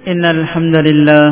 إن الحمد لله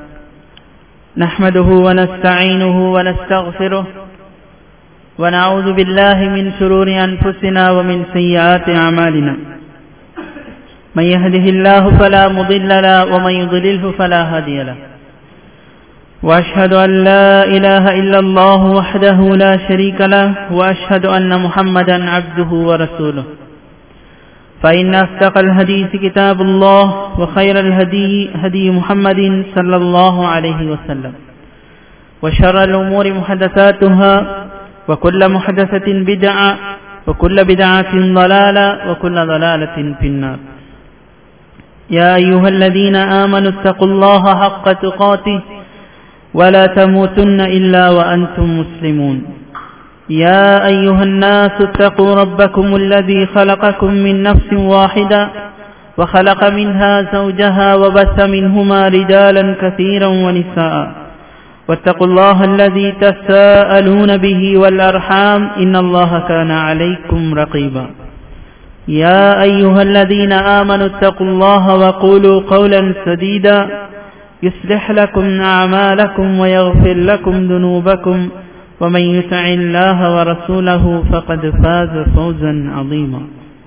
نحمده ونستعينه ونستغفره ونعوذ بالله من شرور أنفسنا ومن سيئات أعمالنا من يهده الله فلا مضل له ومن يضلله فلا هادي له وأشهد أن لا إله إلا الله وحده لا شريك له وأشهد أن محمدا عبده ورسوله فإن أصدق الحديث كتاب الله وخير الهدي هدي محمد صلى الله عليه وسلم وشر الأمور محدثاتها وكل محدثة بدعة وكل بدعة ضلالة وكل ضلالة في النار يا أيها الذين آمنوا اتقوا الله حق تقاته ولا تموتن إلا وأنتم مسلمون يا أيها الناس اتقوا ربكم الذي خلقكم من نفس واحدة وخلق منها زوجها وبث منهما رجالا كثيرا ونساء واتقوا الله الذي تساءلون به والأرحام إن الله كان عليكم رقيبا يا أيها الذين آمنوا اتقوا الله وقولوا قولا سديدا يصلح لكم أعمالكم ويغفر لكم ذنوبكم ومن يطع الله ورسوله فقد فاز فوزا عظيما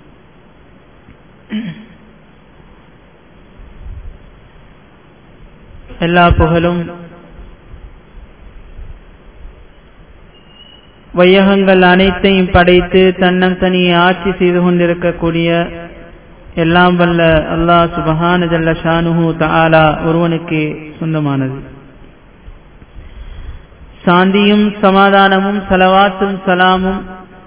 எல்லா புகழும் வையகங்கள் அனைத்தையும் படைத்து தன்னம் தனியை ஆட்சி செய்து கொண்டிருக்கக்கூடிய எல்லாம் வல்ல அல்லாஹ் சுபஹான ஜல்ல ஷானுஹு தஆலா ஒருவனுக்கு சொந்தமானது சாந்தியும் சமாதானமும் சலவாத்தும் சலாமும்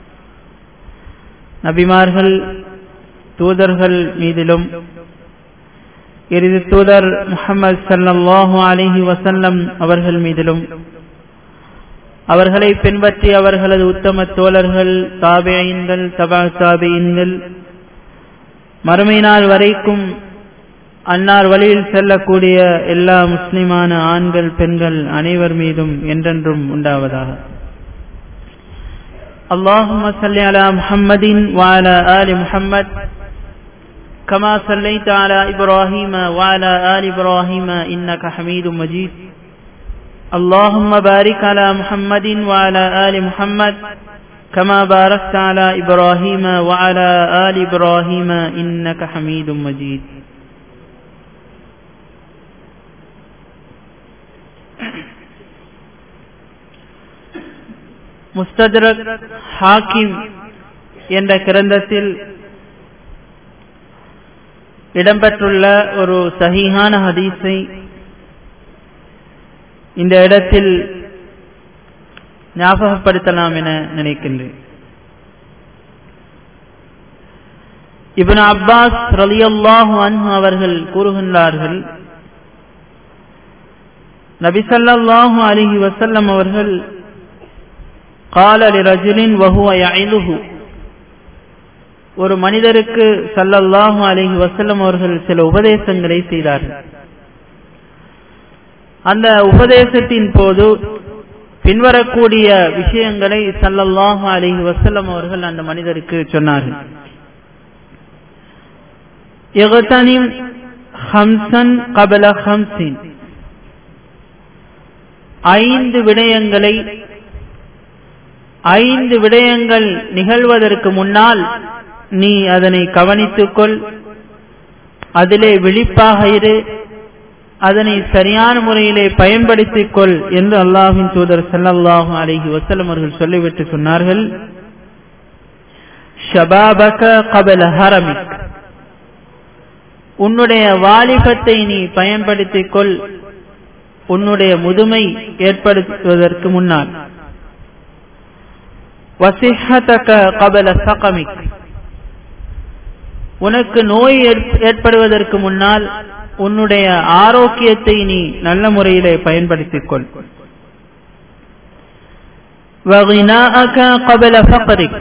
நபிமார்கள் தூதர்கள் மீதிலும் இறுதி தூதர் முகமது சல்லாஹூ அலிஹி வசல்லம் அவர்கள் மீதிலும் அவர்களை பின்பற்றி அவர்களது உத்தம தோழர்கள் தாபேயின்கள் தபா தாபேயின்கள் மறுமை நாள் வரைக்கும் அன்னார் வழியில் செல்லக்கூடிய எல்லா முஸ்லிமான ஆண்கள் பெண்கள் அனைவர் மீதும் என்றென்றும் உண்டாவதாக اللهم صل على محمد وعلى آل محمد كما صليت على إبراهيم وعلى آل إبراهيم إنك حميد مجيد اللهم بارك على محمد وعلى آل محمد كما باركت على إبراهيم وعلى آل إبراهيم إنك حميد مجيد முஸ்தரக் ஹாக்கிம் என்ற கிரந்தத்தில் இடம்பெற்றுள்ள ஒரு சஹீஹான ஹதீஸை இந்த இடத்தில் ஞாபகப்படுத்தலாம் என நினைக்கின்றேன் இபின் அப்பாஸ் ரலியல்லாஹு அன்ஹு அவர்கள் கூறுகின்றார்கள் நபிசல்லாஹு அலிஹி வசல்லம் அவர்கள் கால ரஜுலின் வஹுவ யஇலுஹு ஒரு மனிதருக்கு சல்லல்லாஹு அலைஹி வசல்லம் அவர்கள் சில உபதேசங்களை செய்தார்கள் அந்த உபதேசத்தின் போது பின்வரக்கூடிய விஷயங்களை சல்லல்லாஹு அலைஹி வசல்லம் அவர்கள் அந்த மனிதருக்கு சொன்னார்கள் இகத்தனிம் ஹம்சன் கபல ஹம்சின் ஐந்து விடயங்களை ஐந்து விடயங்கள் நிகழ்வதற்கு முன்னால் நீ அதனை கவனித்துக்கொள் அதிலே விழிப்பாக இரு அதனை சரியான முறையிலே பயன்படுத்திக் கொள் என்று அல்லாஹின் தூதர் சல்லாஹூ அலஹி வசலம் அவர்கள் சொல்லிவிட்டு சொன்னார்கள் ஷபாபக கபல ஹரமிக் உன்னுடைய வாலிபத்தை நீ பயன்படுத்திக் கொள் உன்னுடைய முதுமை ஏற்படுத்துவதற்கு முன்னால் வசிஹதக கபல சகமிக் உனக்கு நோய் ஏற்படுவதற்கு முன்னால் உன்னுடைய ஆரோக்கியத்தை நீ நல்ல முறையிலே பயன்படுத்திக் கொள் கபல ஃபக்ரிக்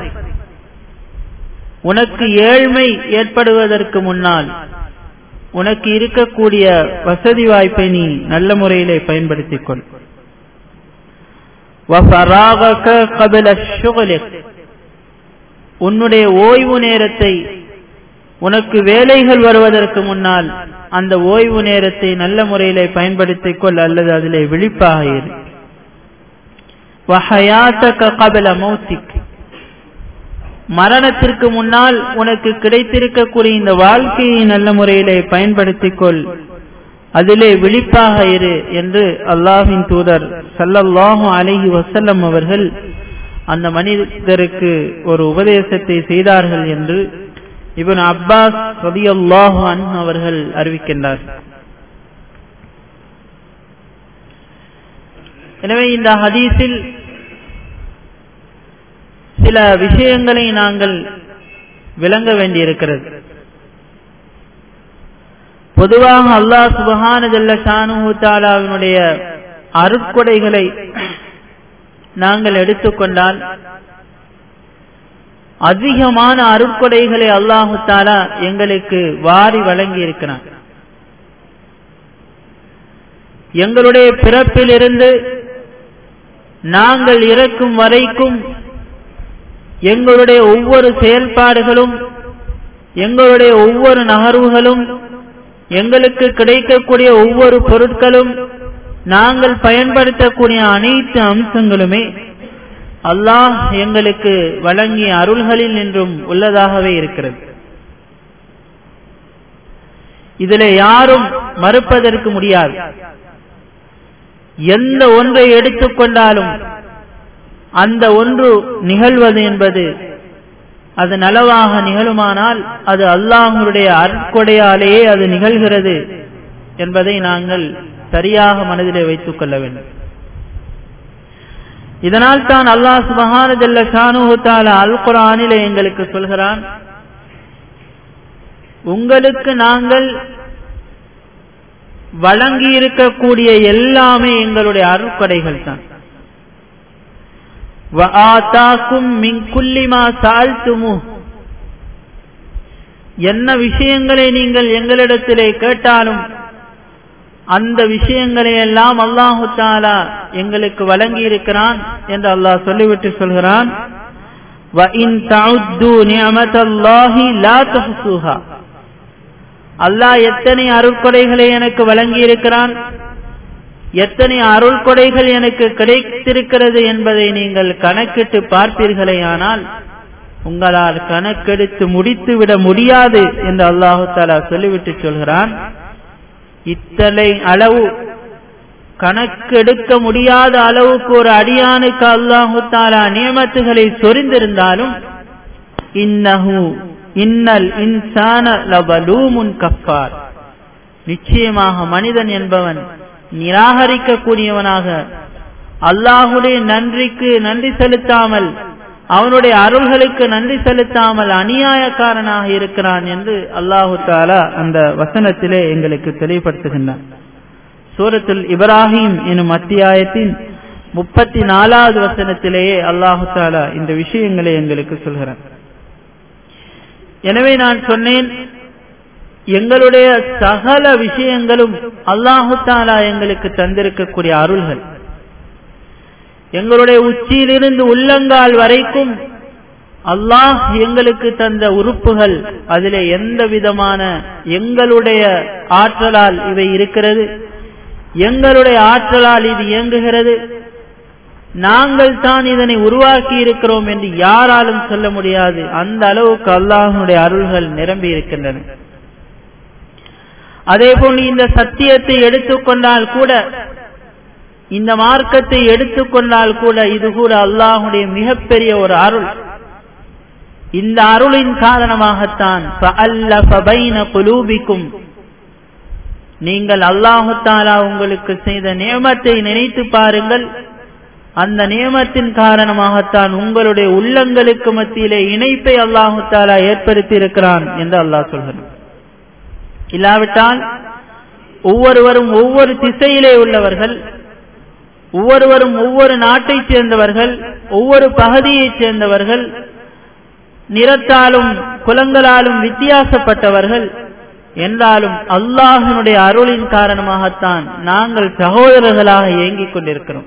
உனக்கு ஏழ்மை ஏற்படுவதற்கு முன்னால் உனக்கு இருக்கக்கூடிய வசதி வாய்ப்பை நீ நல்ல முறையிலே பயன்படுத்திக் கொள் உன்னுடைய ஓய்வு நேரத்தை உனக்கு வேலைகள் வருவதற்கு முன்னால் அந்த ஓய்வு நேரத்தை நல்ல முறையிலே பயன்படுத்திக் கொள் அல்லது அதிலே விழிப்பாக இரு கபல மௌத்திக் மரணத்திற்கு முன்னால் உனக்கு கிடைத்திருக்கக்கூடிய இந்த வாழ்க்கையை நல்ல முறையிலே பயன்படுத்திக் கொள் அதிலே விழிப்பாக இரு என்று அல்லாஹின் தூதர் சல்லல்லாஹு அலஹி வசல்லம் அவர்கள் அந்த மனிதருக்கு ஒரு உபதேசத்தை செய்தார்கள் என்று இவன் அப்பாஸ் ரதியல்லாஹு அன் அவர்கள் அறிவிக்கின்றார் எனவே இந்த ஹதீஸில் சில விஷயங்களை நாங்கள் விளங்க வேண்டியிருக்கிறது பொதுவாக அல்லாஹ் சுபஹான ஜல்ல ஷானுத்தாலாவினுடைய அருட்கொடைகளை நாங்கள் எடுத்துக்கொண்டால் அதிகமான அருட்கொடைகளை அல்லாஹு தாலா எங்களுக்கு வாரி வழங்கி இருக்கிறான் எங்களுடைய பிறப்பிலிருந்து நாங்கள் இறக்கும் வரைக்கும் எங்களுடைய ஒவ்வொரு செயல்பாடுகளும் எங்களுடைய ஒவ்வொரு நகர்வுகளும் எங்களுக்கு கிடைக்கக்கூடிய ஒவ்வொரு பொருட்களும் நாங்கள் பயன்படுத்தக்கூடிய அனைத்து அம்சங்களுமே அல்லாஹ் எங்களுக்கு வழங்கிய அருள்களில் நின்றும் உள்ளதாகவே இருக்கிறது இதில் யாரும் மறுப்பதற்கு முடியாது எந்த ஒன்றை எடுத்துக்கொண்டாலும் அந்த ஒன்று நிகழ்வது என்பது அது நலவாக நிகழுமானால் அது அல்லாஹனுடைய அற்கொடையாலேயே அது நிகழ்கிறது என்பதை நாங்கள் சரியாக மனதிலே வைத்துக் கொள்ள வேண்டும் இதனால் தான் அல்லாஹ் சுபஹான ஜல்ல ஷானுஹால அல் குரானிலே எங்களுக்கு சொல்கிறான் உங்களுக்கு நாங்கள் வழங்கி இருக்கக்கூடிய எல்லாமே எங்களுடைய அருட்கொடைகள் தான் என்ன விஷயங்களை நீங்கள் எங்களிடத்திலே கேட்டாலும் அந்த விஷயங்களை எல்லாம் அல்லாஹு தாலா எங்களுக்கு வழங்கி இருக்கிறான் என்று அல்லாஹ் சொல்லிவிட்டு சொல்கிறான் அல்லாஹ் எத்தனை அருட்கொடைகளை எனக்கு வழங்கி இருக்கிறான் எத்தனை அருள் கொடைகள் எனக்கு கிடைத்திருக்கிறது என்பதை நீங்கள் கணக்கிட்டு பார்ப்பீர்களே ஆனால் உங்களால் கணக்கெடுத்து முடித்து விட முடியாது என்று அல்லாஹு தாலா சொல்லிவிட்டு சொல்கிறான் இத்தனை அளவு கணக்கெடுக்க முடியாத அளவுக்கு ஒரு அடியானுக்கு அல்லாஹு தாலா நியமத்துகளை சொரிந்திருந்தாலும் இன்னஹு இன்னல் இன்சான லபலூமுன் கஃபார் நிச்சயமாக மனிதன் என்பவன் நிராகரிக்க கூடியவனாக அல்லாஹுடைய நன்றிக்கு நன்றி செலுத்தாமல் அவனுடைய அருள்களுக்கு நன்றி செலுத்தாமல் அநியாயக்காரனாக இருக்கிறான் என்று அல்லாஹு தாலா அந்த வசனத்திலே எங்களுக்கு தெளிவுபடுத்துகின்றான் சூரத்துல் இப்ராஹிம் எனும் அத்தியாயத்தின் முப்பத்தி நாலாவது வசனத்திலேயே அல்லாஹு தாலா இந்த விஷயங்களை எங்களுக்கு சொல்கிறான் எனவே நான் சொன்னேன் எங்களுடைய சகல விஷயங்களும் அல்லாஹு தாலா எங்களுக்கு தந்திருக்கக்கூடிய அருள்கள் எங்களுடைய உச்சியிலிருந்து உள்ளங்கால் வரைக்கும் அல்லாஹ் எங்களுக்கு தந்த உறுப்புகள் அதிலே எந்த விதமான எங்களுடைய ஆற்றலால் இவை இருக்கிறது எங்களுடைய ஆற்றலால் இது இயங்குகிறது நாங்கள் தான் இதனை உருவாக்கி இருக்கிறோம் என்று யாராலும் சொல்ல முடியாது அந்த அளவுக்கு அல்லாஹனுடைய அருள்கள் நிரம்பி இருக்கின்றன அதே போன்று இந்த சத்தியத்தை எடுத்துக்கொண்டால் கூட இந்த மார்க்கத்தை எடுத்துக்கொண்டால் கூட இது கூட அல்லாஹுடைய மிகப்பெரிய ஒரு அருள் இந்த அருளின் காரணமாகத்தான் குலூபிக்கும் நீங்கள் அல்லாஹு தாலா உங்களுக்கு செய்த நியமத்தை நினைத்து பாருங்கள் அந்த நியமத்தின் காரணமாகத்தான் உங்களுடைய உள்ளங்களுக்கு மத்தியிலே இணைப்பை அல்லாஹு தாலா ஏற்படுத்தி இருக்கிறான் என்று அல்லாஹ் சொல்கிறான் இல்லாவிட்டால் ஒவ்வொருவரும் ஒவ்வொரு திசையிலே உள்ளவர்கள் ஒவ்வொருவரும் ஒவ்வொரு நாட்டைச் சேர்ந்தவர்கள் ஒவ்வொரு பகுதியைச் சேர்ந்தவர்கள் நிறத்தாலும் குலங்களாலும் வித்தியாசப்பட்டவர்கள் என்றாலும் அல்லாஹனுடைய அருளின் காரணமாகத்தான் நாங்கள் சகோதரர்களாக இயங்கிக் கொண்டிருக்கிறோம்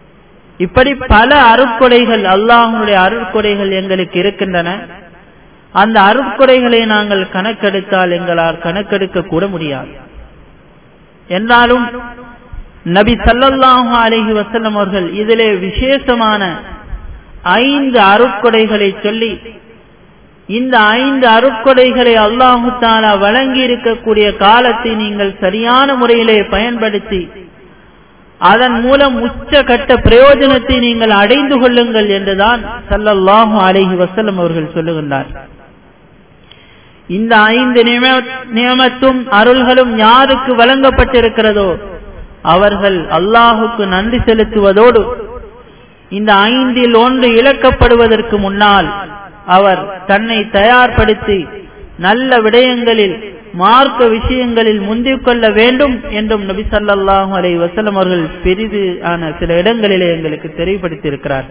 இப்படி பல அருட்கொடைகள் அல்லாஹனுடைய அருட்கொடைகள் எங்களுக்கு இருக்கின்றன அந்த அருட்கொடைகளை நாங்கள் கணக்கெடுத்தால் எங்களால் கணக்கெடுக்க கூட முடியாது என்றாலும் நபி சல்லல்லாஹு அலைஹி வசல்லம் அவர்கள் இதிலே விசேஷமான ஐந்து அருட்கொடைகளை சொல்லி இந்த ஐந்து அருட்கொடைகளை அல்லாஹு தாலா வழங்கி இருக்கக்கூடிய காலத்தை நீங்கள் சரியான முறையிலே பயன்படுத்தி அதன் மூலம் உச்சகட்ட பிரயோஜனத்தை நீங்கள் அடைந்து கொள்ளுங்கள் என்றுதான் சல்லல்லாஹு அலைஹி வசல்லம் அவர்கள் சொல்லுகின்றார் இந்த ஐந்து நியமத்தும் அருள்களும் யாருக்கு வழங்கப்பட்டிருக்கிறதோ அவர்கள் அல்லாஹுக்கு நன்றி செலுத்துவதோடு இந்த ஐந்தில் ஒன்று இழக்கப்படுவதற்கு முன்னால் அவர் தன்னை தயார்படுத்தி நல்ல விடயங்களில் மார்க்க விஷயங்களில் முந்திக் கொள்ள வேண்டும் என்றும் நபி சல்லாஹூ அலை வசலம் அவர்கள் பெரிது ஆன சில இடங்களிலே எங்களுக்கு தெளிவுபடுத்தியிருக்கிறார்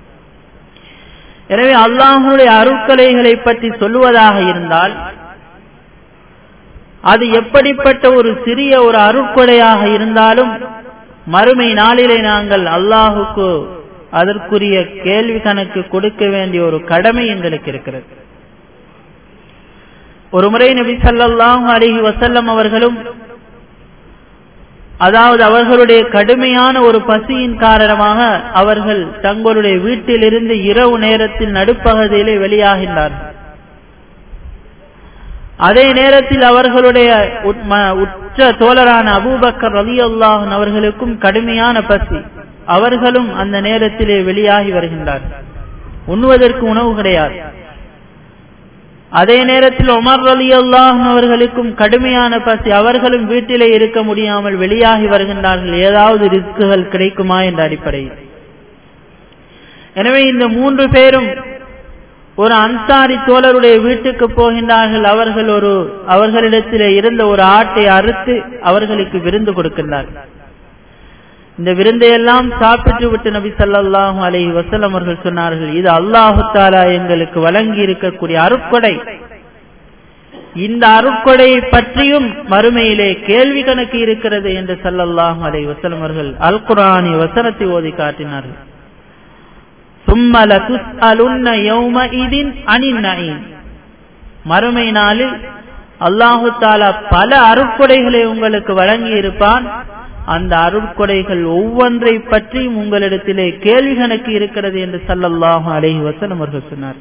எனவே அல்லாஹுடைய அருட்கலைகளை பற்றி சொல்லுவதாக இருந்தால் அது எப்படிப்பட்ட ஒரு சிறிய ஒரு அருட்கொடையாக இருந்தாலும் மறுமை நாளிலே நாங்கள் அல்லாஹுக்கு அதற்குரிய கேள்வி கணக்கு கொடுக்க வேண்டிய ஒரு கடமை எங்களுக்கு இருக்கிறது ஒரு முறை நபி சல்லாஹு அலிஹி வசல்லம் அவர்களும் அதாவது அவர்களுடைய கடுமையான ஒரு பசியின் காரணமாக அவர்கள் தங்களுடைய வீட்டிலிருந்து இரவு நேரத்தில் நடுப்பகுதியிலே வெளியாகின்றார்கள் அதே நேரத்தில் அவர்களுடைய உற்ற தோழரான அபூபக்கர் ரலி அல்லாஹன் அவர்களுக்கும் கடுமையான பசி அவர்களும் அந்த நேரத்திலே வெளியாகி வருகின்றார்கள் உண்ணுவதற்கு உணவு கிடையாது அதே நேரத்தில் உமர் அலி அல்லாஹன் அவர்களுக்கும் கடுமையான பசி அவர்களும் வீட்டிலே இருக்க முடியாமல் வெளியாகி வருகின்றார்கள் ஏதாவது ரிஸ்குகள் கிடைக்குமா என்ற அடிப்படையில் எனவே இந்த மூன்று பேரும் ஒரு அன்சாரி தோழருடைய வீட்டுக்கு போகின்றார்கள் அவர்கள் ஒரு அவர்களிடத்திலே இருந்த ஒரு ஆட்டை அறுத்து அவர்களுக்கு விருந்து கொடுக்கின்றார்கள் இந்த விருந்தையெல்லாம் சாப்பிட்டு விட்டு நபி சல்லாஹூ அலை வசலம் அவர்கள் சொன்னார்கள் இது அல்லாஹு தாலா எங்களுக்கு வழங்கி இருக்கக்கூடிய அருட்கொடை இந்த அருட்கொடையை பற்றியும் மறுமையிலே கேள்வி கணக்கு இருக்கிறது என்று சல்லல்லாஹு அலை வசலம் அவர்கள் அல் குரானி வசனத்தை ஓதி காட்டினார்கள் மறுமை நாளில் அல்லாஹு தாலா பல அருட்கொடைகளை உங்களுக்கு வழங்கி இருப்பான் அந்த அருட்கொடைகள் ஒவ்வொன்றை பற்றியும் உங்களிடத்திலே கேள்வி கணக்கு இருக்கிறது என்று சல்லல்லாஹு அலைஹி வசனம் அவர்கள் சொன்னார்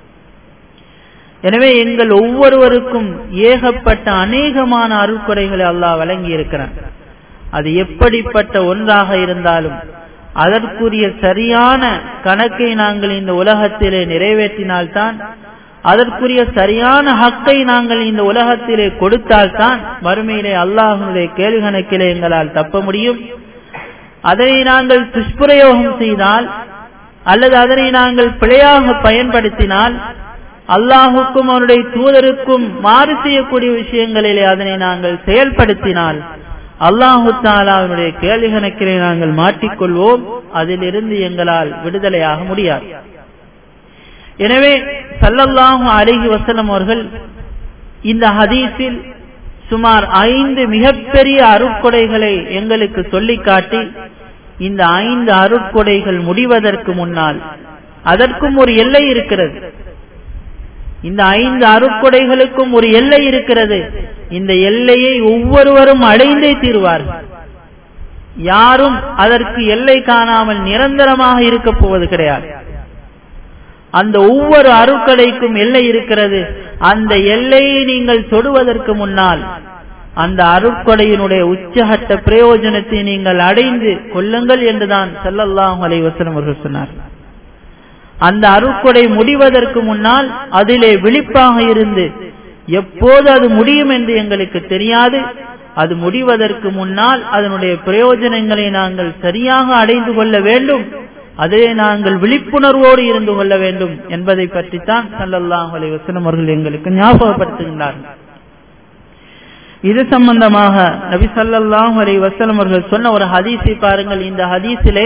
எனவே எங்கள் ஒவ்வொருவருக்கும் ஏகப்பட்ட அநேகமான அருட்கொடைகளை அல்லாஹ் வழங்கி இருக்கிறான் அது எப்படிப்பட்ட ஒன்றாக இருந்தாலும் அதற்குரிய சரியான கணக்கை நாங்கள் இந்த உலகத்திலே நிறைவேற்றினால்தான் அதற்குரிய சரியான ஹக்கை நாங்கள் இந்த உலகத்திலே கொடுத்தால்தான் மறுமையிலே அல்லாஹனுடைய கேள்வி கணக்கிலே எங்களால் தப்ப முடியும் அதனை நாங்கள் துஷ்பிரயோகம் செய்தால் அல்லது அதனை நாங்கள் பிழையாக பயன்படுத்தினால் அல்லாஹுக்கும் அவனுடைய தூதருக்கும் மாறு செய்யக்கூடிய விஷயங்களிலே அதனை நாங்கள் செயல்படுத்தினால் அல்லாஹு தாலாவினுடைய கேள்வி கணக்கிலே நாங்கள் மாட்டிக்கொள்வோம் அதிலிருந்து எங்களால் விடுதலையாக முடியாது எனவே சல்லல்லாஹு அலிஹி வசலம் அவர்கள் இந்த ஹதீஸில் சுமார் ஐந்து மிகப்பெரிய அருட்கொடைகளை எங்களுக்கு சொல்லி காட்டி இந்த ஐந்து அருட்கொடைகள் முடிவதற்கு முன்னால் அதற்கும் ஒரு எல்லை இருக்கிறது இந்த ஐந்து அருட்கொடைகளுக்கும் ஒரு எல்லை இருக்கிறது இந்த எல்லையை ஒவ்வொருவரும் அடைந்தே தீர்வார்கள் யாரும் அதற்கு எல்லை காணாமல் நிரந்தரமாக இருக்க போவது கிடையாது அந்த ஒவ்வொரு அருட்கொடைக்கும் எல்லை இருக்கிறது அந்த எல்லையை நீங்கள் தொடுவதற்கு முன்னால் அந்த அருட்கொடையினுடைய உச்சகட்ட பிரயோஜனத்தை நீங்கள் அடைந்து கொள்ளுங்கள் என்றுதான் செல்லல்லாம் அலை வசனம் அவர்கள் சொன்னார் அந்த அருட்கொடை முடிவதற்கு முன்னால் அதிலே விழிப்பாக இருந்து எப்போது அது முடியும் என்று எங்களுக்கு தெரியாது அது முடிவதற்கு முன்னால் அதனுடைய பிரயோஜனங்களை நாங்கள் சரியாக அடைந்து கொள்ள வேண்டும் அதே நாங்கள் விழிப்புணர்வோடு இருந்து கொள்ள வேண்டும் என்பதை பற்றித்தான் சல்லல்லாஹ் அலை வசனம் அவர்கள் எங்களுக்கு ஞாபகப்படுத்துகின்றார்கள் இது சம்பந்தமாக நபி சல்லாஹ் அலை வசலம் அவர்கள் சொன்ன ஒரு ஹதீஸை பாருங்கள் இந்த ஹதீஸிலே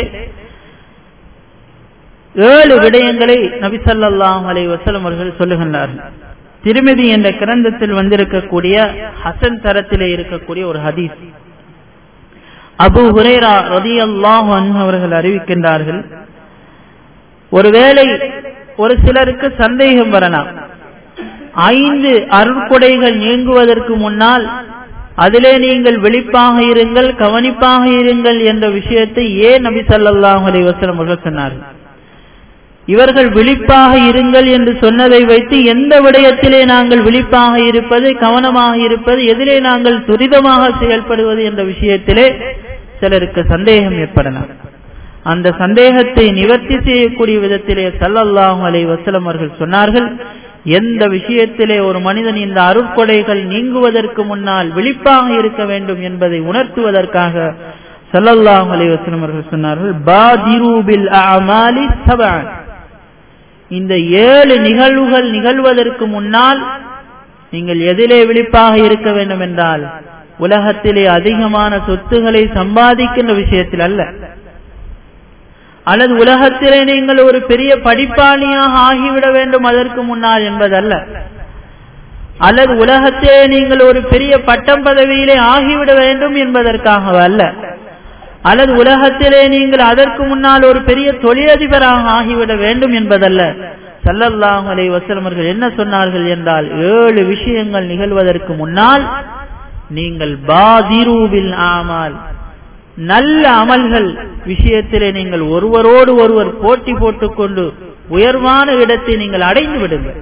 ஏழு விடயங்களை நபி சல்லாஹ் அலை வசலம் அவர்கள் சொல்லுகின்றார்கள் திருமதி என்ற கிரந்தத்தில் வந்திருக்கக்கூடிய ஹசன் தரத்திலே இருக்கக்கூடிய ஒரு ஹதீஸ் அபு ஹுரேரா ரதி அல்லாஹ் அவர்கள் அறிவிக்கின்றார்கள் ஒருவேளை ஒரு சிலருக்கு சந்தேகம் வரலாம் ஐந்து அருட்கொடைகள் நீங்குவதற்கு முன்னால் அதிலே நீங்கள் விழிப்பாக இருங்கள் கவனிப்பாக இருங்கள் என்ற விஷயத்தை ஏன் நபி சல்லாஹ் அலி வசலம் அவர்கள் சொன்னார்கள் இவர்கள் விழிப்பாக இருங்கள் என்று சொன்னதை வைத்து எந்த விடயத்திலே நாங்கள் விழிப்பாக இருப்பது கவனமாக இருப்பது எதிலே நாங்கள் துரிதமாக செயல்படுவது என்ற விஷயத்திலே சிலருக்கு சந்தேகம் ஏற்படலாம் அந்த சந்தேகத்தை நிவர்த்தி செய்யக்கூடிய விதத்திலே சல்லல்லாஹு அலை வசலம் அவர்கள் சொன்னார்கள் எந்த விஷயத்திலே ஒரு மனிதன் இந்த அருட்கொடைகள் நீங்குவதற்கு முன்னால் விழிப்பாக இருக்க வேண்டும் என்பதை உணர்த்துவதற்காக சல்லல்லாஹு அலை வசலம் அவர்கள் சொன்னார்கள் பாதிரூபில் அமாலி சபான் இந்த ஏழு நிகழ்வுகள் நிகழ்வதற்கு முன்னால் நீங்கள் எதிலே விழிப்பாக இருக்க வேண்டும் என்றால் உலகத்திலே அதிகமான சொத்துக்களை சம்பாதிக்கின்ற விஷயத்தில் அல்ல அல்லது உலகத்திலே நீங்கள் ஒரு பெரிய படிப்பாளியாக ஆகிவிட வேண்டும் அதற்கு முன்னால் என்பதல்ல அல்லது உலகத்திலே நீங்கள் ஒரு பெரிய பட்டம் பதவியிலே ஆகிவிட வேண்டும் என்பதற்காக அல்ல அல்லது உலகத்திலே நீங்கள் அதற்கு முன்னால் ஒரு பெரிய தொழிலதிபராக ஆகிவிட வேண்டும் என்பதல்ல சல்லல்லாஹு அலை வசலமர்கள் என்ன சொன்னார்கள் என்றால் ஏழு விஷயங்கள் நிகழ்வதற்கு முன்னால் நீங்கள் பாதிரூபில் ஆமால் நல்ல அமல்கள் விஷயத்திலே நீங்கள் ஒருவரோடு ஒருவர் போட்டி போட்டுக்கொண்டு உயர்வான இடத்தை நீங்கள் அடைந்து விடுங்கள்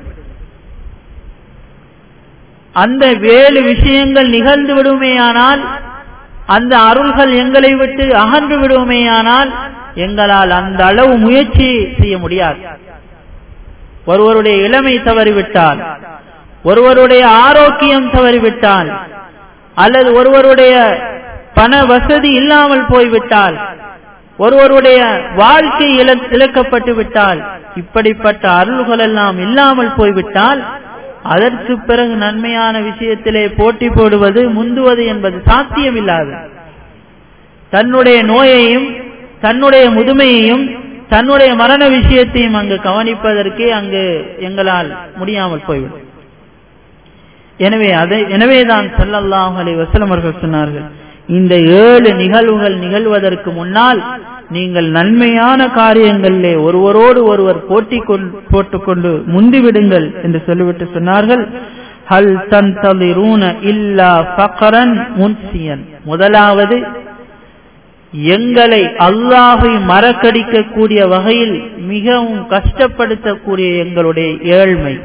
அந்த ஏழு விஷயங்கள் நிகழ்ந்து விடுமேயானால் அந்த அருள்கள் எங்களை விட்டு அகன்று விடுமேயானால் எங்களால் அந்த அளவு முயற்சி செய்ய முடியாது ஒருவருடைய இளமை தவறிவிட்டால் ஒருவருடைய ஆரோக்கியம் தவறிவிட்டால் அல்லது ஒருவருடைய பண வசதி இல்லாமல் போய்விட்டால் ஒருவருடைய வாழ்க்கை இழக்கப்பட்டு விட்டால் இப்படிப்பட்ட அருள்கள் எல்லாம் இல்லாமல் போய்விட்டால் அதற்கு பிறகு நன்மையான விஷயத்திலே போட்டி போடுவது முந்துவது என்பது சாத்தியமில்லாது தன்னுடைய நோயையும் தன்னுடைய முதுமையையும் தன்னுடைய மரண விஷயத்தையும் அங்கு கவனிப்பதற்கே அங்கு எங்களால் முடியாமல் போய்விடும் எனவே அதை எனவேதான் சல்லல்லாஹ் அலி வசலம் அவர்கள் சொன்னார்கள் இந்த ஏழு நிகழ்வுகள் நிகழ்வதற்கு முன்னால் நீங்கள் நன்மையான காரியங்களிலே ஒருவரோடு ஒருவர் போட்டி போட்டுக்கொண்டு முந்திவிடுங்கள் என்று சொல்லிவிட்டு சொன்னார்கள் ஹல் தந்தலிரூன இல்லா ஃபக்ரன் முன்சியன் முதலாவது எங்களை அல்லாஹை மறக்கடிக்கக்கூடிய வகையில் மிகவும் கஷ்டப்படுத்தக்கூடிய எங்களுடைய ஏழ்மை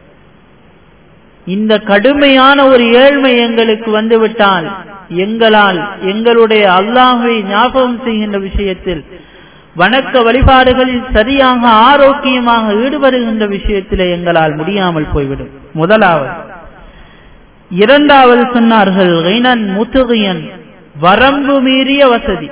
இந்த கடுமையான ஒரு ஏழ்மை எங்களுக்கு வந்துவிட்டால் எங்களால் எங்களுடைய அல்லாஹை ஞாபகம் செய்கின்ற விஷயத்தில் வணக்க வழிபாடுகளில் சரியாக ஆரோக்கியமாக ஈடுபடுகின்ற விஷயத்தில் எங்களால் முடியாமல் போய்விடும் முதலாவது இரண்டாவது சொன்னார்கள் கைனன் முத்துகையன் வரம்பு மீறிய வசதி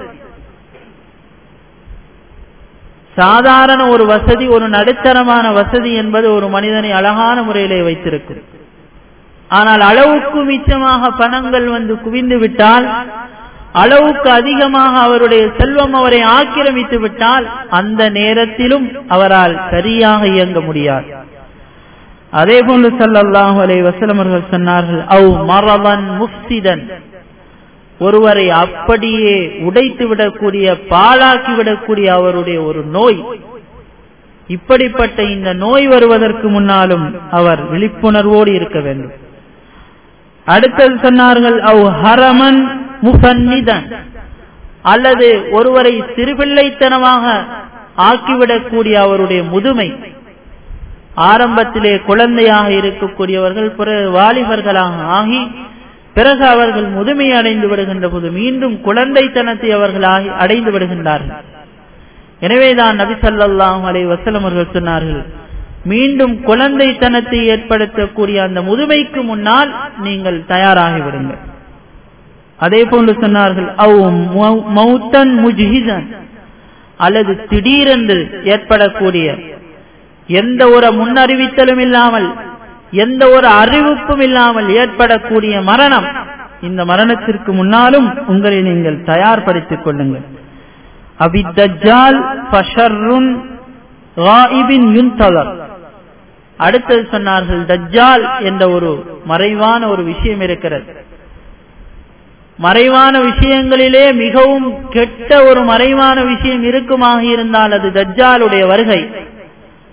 சாதாரண ஒரு வசதி ஒரு நடுத்தரமான வசதி என்பது ஒரு மனிதனை அழகான முறையிலே வைத்திருக்கும் ஆனால் அளவுக்கு மிச்சமாக பணங்கள் வந்து குவிந்து விட்டால் அளவுக்கு அதிகமாக அவருடைய செல்வம் அவரை ஆக்கிரமித்து விட்டால் அந்த நேரத்திலும் அவரால் சரியாக இயங்க முடியாது அதே போன்று சல்லாஹூ அலை வசலமர்கள் சொன்னார்கள் அவ் மரவன் முஃப்சிதன் ஒருவரை அப்படியே உடைத்து விடக்கூடிய பாழாக்கி விடக்கூடிய அவருடைய ஒரு நோய் இப்படிப்பட்ட இந்த நோய் வருவதற்கு முன்னாலும் அவர் விழிப்புணர்வோடு இருக்க வேண்டும் அடுத்தது சொன்னார்கள் அவ் ஹரமன் முசன்னிதன் அல்லது ஒருவரை சிறுபிள்ளைத்தனமாக ஆக்கிவிடக்கூடிய அவருடைய முதுமை ஆரம்பத்திலே குழந்தையாக இருக்கக்கூடியவர்கள் பிறகு வாலிபர்களாக ஆகி பிறகு அவர்கள் முதுமை அடைந்து விடுகின்ற போது மீண்டும் குழந்தைத்தனத்தை அவர்கள் ஆகி அடைந்து விடுகின்றார்கள் எனவேதான் நபி சல்லாஹூ அலை வசலம் அவர்கள் சொன்னார்கள் மீண்டும் குழந்தைத்தனத்தை ஏற்படுத்தக்கூடிய அந்த முதுமைக்கு முன்னால் நீங்கள் தயாராகி விடுங்கள் அதே போன்று சொன்னார்கள் அவ் மௌத்தன் முஜிஹிதன் அல்லது திடீரென்று ஏற்படக்கூடிய எந்த ஒரு முன்னறிவித்தலும் இல்லாமல் எந்த ஒரு அறிவிப்பும் இல்லாமல் ஏற்படக்கூடிய மரணம் இந்த மரணத்திற்கு முன்னாலும் உங்களை நீங்கள் தயார்படுத்திக் கொள்ளுங்கள் அபித்தஜால் ஃபஷர்ருன் ராயிபின் யுன்தலர் அடுத்தது சொன்னார்கள் தஜ்ஜால் என்ற ஒரு மறைவான ஒரு விஷயம் இருக்கிறது மறைவான விஷயங்களிலே மிகவும் கெட்ட ஒரு மறைவான விஷயம் இருக்குமாக இருந்தால் அது தஜ்ஜாலுடைய வருகை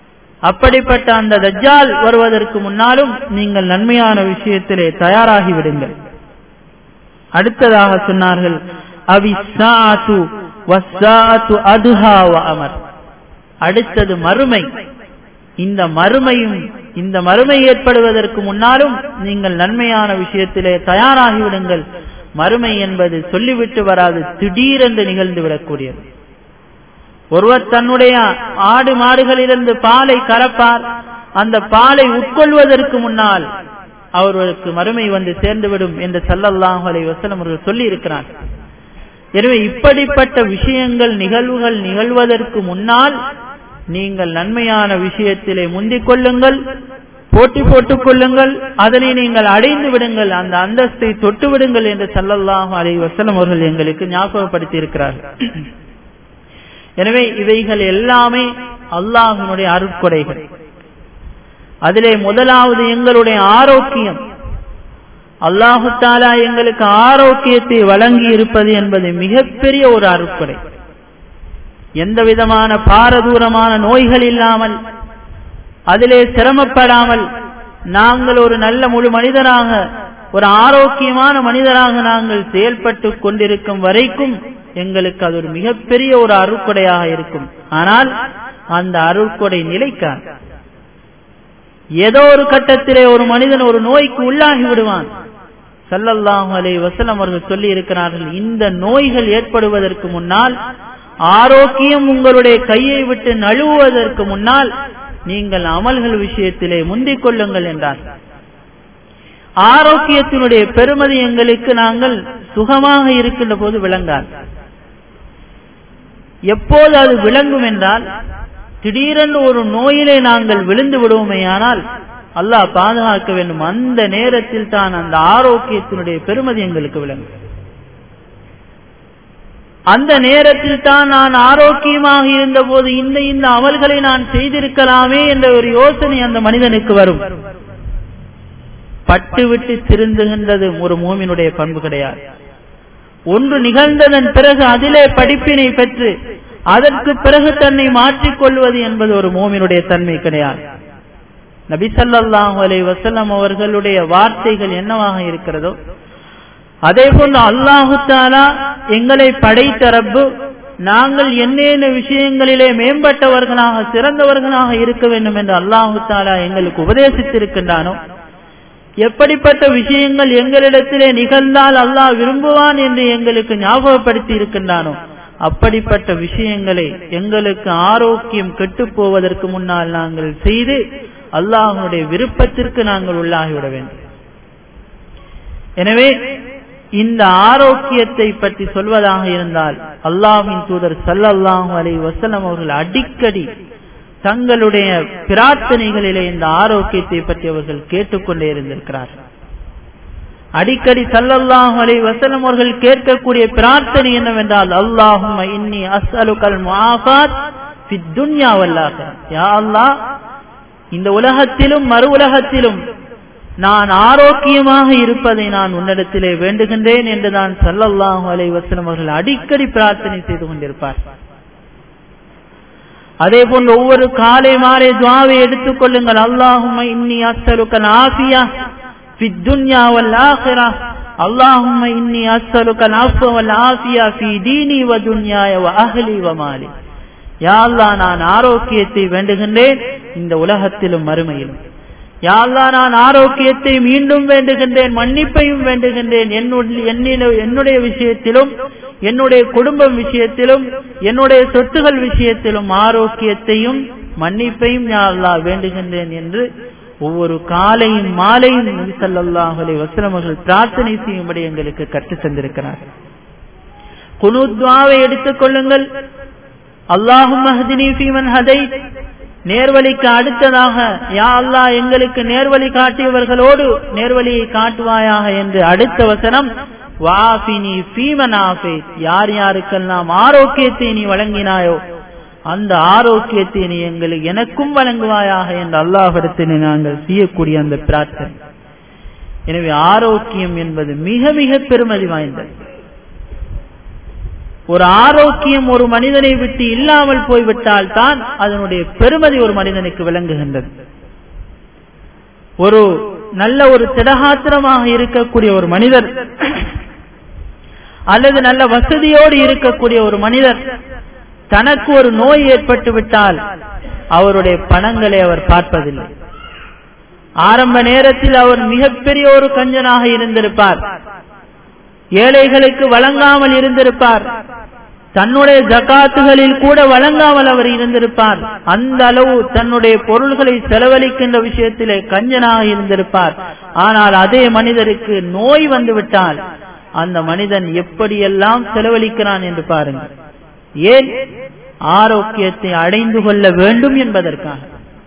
அப்படிப்பட்ட அந்த தஜ்ஜால் வருவதற்கு முன்னாலும் நீங்கள் நன்மையான விஷயத்திலே தயாராகி விடுங்கள் அடுத்ததாக சொன்னார்கள் அவிசாத்து வஸ்ஸாத்து அதுஹா வ அமர் அடுத்தது மறுமை இந்த மறுமையும் இந்த மறுமை ஏற்படுவதற்கு முன்னாலும் நீங்கள் நன்மையான விஷயத்திலே தயாராகி விடுங்கள் மறுமை என்பது சொல்லிவிட்டு வராது திடீரென்று நிகழ்ந்து விடக்கூடியது ஒருவர் தன்னுடைய ஆடு மாடுகளிலிருந்து பாலை கறப்பார் அந்த பாலை உட்கொள்வதற்கு முன்னால் அவர்களுக்கு மறுமை வந்து சேர்ந்துவிடும் என்று சல்லல்லாஹு அலைஹி வஸல்லம் அவர்கள் சொல்லி இருக்கிறார் எனவே இப்படிப்பட்ட விஷயங்கள் நிகழ்வுகள் நிகழ்வதற்கு முன்னால் நீங்கள் நன்மையான விஷயத்திலே முந்திக் கொள்ளுங்கள் போட்டி போட்டுக் கொள்ளுங்கள் அதனை நீங்கள் அடைந்து விடுங்கள் அந்த அந்தஸ்தை தொட்டு விடுங்கள் என்று சல்லல்லாஹு அலைஹி வஸல்லம் அவர்கள் எங்களுக்கு ஞாபகப்படுத்தி இருக்கிறார்கள் எனவே இவைகள் எல்லாமே அல்லாஹினுடைய அருட்கொடைகள் அதிலே முதலாவது எங்களுடைய ஆரோக்கியம் அல்லாஹு தாலா எங்களுக்கு ஆரோக்கியத்தை வழங்கி இருப்பது என்பது மிகப்பெரிய ஒரு அருட்கொடை எந்த விதமான பாரதூரமான நோய்கள் இல்லாமல் அதிலே சிரமப்படாமல் நாங்கள் ஒரு நல்ல முழு மனிதராக ஒரு ஆரோக்கியமான மனிதராக நாங்கள் செயல்பட்டு கொண்டிருக்கும் வரைக்கும் எங்களுக்கு அது ஒரு மிகப்பெரிய ஒரு அருட்கொடையாக இருக்கும் ஆனால் அந்த அருட்கொடை நிலைக்காது ஏதோ ஒரு கட்டத்திலே ஒரு மனிதன் ஒரு நோய்க்கு உள்ளாகி விடுவான் சல்லல்லாஹு அலைஹி வஸல்லம் அவர்கள் சொல்லி இருக்கிறார்கள் இந்த நோய்கள் ஏற்படுவதற்கு முன்னால் ஆரோக்கியம் உங்களுடைய கையை விட்டு நழுவுவதற்கு முன்னால் நீங்கள் அமல்கள் விஷயத்திலே முந்திக் கொள்ளுங்கள் என்றார் ஆரோக்கியத்தினுடைய பெருமதி எங்களுக்கு நாங்கள் சுகமாக இருக்கின்ற போது விளங்காது எப்போது அது விளங்கும் என்றால் திடீரென்று ஒரு நோயிலே நாங்கள் விழுந்து விடுவோமேயானால் அல்லாஹ் பாதுகாக்க வேண்டும் அந்த நேரத்தில் தான் அந்த ஆரோக்கியத்தினுடைய பெருமதி எங்களுக்கு விளங்கும் அந்த நேரத்தில் தான் நான் ஆரோக்கியமாக இருந்த போது இந்த இந்த அமல்களை நான் செய்திருக்கலாமே என்ற ஒரு யோசனை அந்த மனிதனுக்கு வரும் பட்டுவிட்டு திருந்துகின்றது ஒரு மூமினுடைய பண்பு கிடையாது ஒன்று நிகழ்ந்ததன் பிறகு அதிலே படிப்பினை பெற்று அதற்கு பிறகு தன்னை மாற்றிக்கொள்வது என்பது ஒரு மூமினுடைய தன்மை கிடையாது நபிசல்லாஹு அலை வசல்லம் அவர்களுடைய வார்த்தைகள் என்னவாக இருக்கிறதோ அதே போன்று அல்லாஹு தாலா எங்களை படைத்த ரப்பு நாங்கள் என்னென்ன விஷயங்களிலே மேம்பட்டவர்களாக சிறந்தவர்களாக இருக்க வேண்டும் என்று அல்லாஹு தாலா எங்களுக்கு உபதேசித்திருக்கின்றானோ எப்படிப்பட்ட விஷயங்கள் எங்களிடத்திலே நிகழ்ந்தால் அல்லாஹ் விரும்புவான் என்று எங்களுக்கு ஞாபகப்படுத்தி இருக்கின்றானோ அப்படிப்பட்ட விஷயங்களை எங்களுக்கு ஆரோக்கியம் கெட்டு போவதற்கு முன்னால் நாங்கள் செய்து அல்லாஹனுடைய விருப்பத்திற்கு நாங்கள் உள்ளாகிவிட வேண்டும் எனவே இந்த ஆரோக்கியத்தை பற்றி சொல்வதாக இருந்தால் அல்லாஹின் தூதர் சல்லல்லாஹு அலை வசலம் அவர்கள் அடிக்கடி தங்களுடைய பிரார்த்தனைகளிலே இந்த ஆரோக்கியத்தை பற்றி அவர்கள் கேட்டுக்கொண்டே இருந்திருக்கிறார்கள் அடிக்கடி சல்லல்லாஹு அலை வசலம் அவர்கள் கேட்கக்கூடிய பிரார்த்தனை என்னவென்றால் அல்லாஹும் இன்னி அஸ்அலுகல் முஆஃபாத் ஃபித் துன்யா வல்லாக யா அல்லாஹ் இந்த உலகத்திலும் மறு உலகத்திலும் நான் ஆரோக்கியமாக இருப்பதை நான் உன்னிடத்திலே வேண்டுகின்றேன் என்று நான் சல்லல்லாஹு அலை வசலம் அவர்கள் அடிக்கடி பிரார்த்தனை செய்து கொண்டிருப்பார் அதே போன்று ஒவ்வொரு காலை மாலை துவாவை எடுத்துக் கொள்ளுங்கள் அல்லாஹும் இன்னி அஸ்அலுகல் ஆஃபியா في الدنيا والآخرة اللهم إني أسألك العفو والعافية في ديني ودنياي وأهلي ومالي யா அல்லா நான் ஆரோக்கியத்தை வேண்டுகின்றேன் இந்த உலகத்திலும் மறுமையிலும் யா அல்லா நான் ஆரோக்கியத்தை மீண்டும் வேண்டுகின்றேன் மன்னிப்பையும் வேண்டுகின்றேன் என்னுடைய விஷயத்திலும் என்னுடைய குடும்பம் விஷயத்திலும் என்னுடைய சொத்துகள் விஷயத்திலும் ஆரோக்கியத்தையும் மன்னிப்பையும் யா அல்லா வேண்டுகின்றேன் என்று ஒவ்வொரு காலையும் மாலையும் நபி ஸல்லல்லாஹு அலைஹி வஸல்லம் அவர்கள் பிரார்த்தனை செய்யும்படி எங்களுக்கு கற்றுத் தந்திருக்கிறார்கள் குனூத் துஆவை எடுத்துக் கொள்ளுங்கள் அல்லாஹும் அஹ்தினி ஃபீமன் ஹதைத் நேர்வழிக்கு அடுத்ததாக யா அல்லாஹ் எங்களுக்கு நேர்வழி காட்டியவர்களோடு நேர்வழியை காட்டுவாயாக என்று அடுத்த வசனம் வாஃபினி ஃபீமன் ஆஃபேத் யார் யாருக்கெல்லாம் ஆரோக்கியத்தை நீ வழங்கினாயோ அந்த ஆரோக்கியத்தை நீ எங்களுக்கு எனக்கும் வழங்குவாயாக என்று அல்லாஹிடத்தில் நாங்கள் செய்யக்கூடிய அந்த பிரார்த்தனை எனவே ஆரோக்கியம் என்பது மிக மிக பெருமதி வாய்ந்தது ஒரு ஆரோக்கியம் ஒரு மனிதனை விட்டு இல்லாமல் போய்விட்டால் தான் அதனுடைய பெருமதி ஒரு மனிதனுக்கு விளங்குகின்றது ஒரு நல்ல ஒரு திடகாத்திரமாக இருக்கக்கூடிய ஒரு மனிதர் அல்லது நல்ல வசதியோடு இருக்கக்கூடிய ஒரு மனிதர் தனக்கு ஒரு நோய் ஏற்பட்டு விட்டால் அவருடைய பணங்களை அவர் பார்ப்பதில்லை ஆரம்ப நேரத்தில் அவர் மிகப்பெரிய ஒரு கஞ்சனாக இருந்திருப்பார் ஏழைகளுக்கு வழங்காமல் இருந்திருப்பார் தன்னுடைய ஜகாத்துகளில் கூட வழங்காமல் அவர் இருந்திருப்பார் அந்த அளவு தன்னுடைய பொருள்களை செலவழிக்கின்ற விஷயத்திலே கஞ்சனாக இருந்திருப்பார் ஆனால் அதே மனிதருக்கு நோய் வந்துவிட்டால் அந்த மனிதன் எப்படியெல்லாம் செலவழிக்கிறான் என்று பாருங்கள் ஏன் ஆரோக்கியத்தை அடைந்து கொள்ள வேண்டும் என்பதற்காக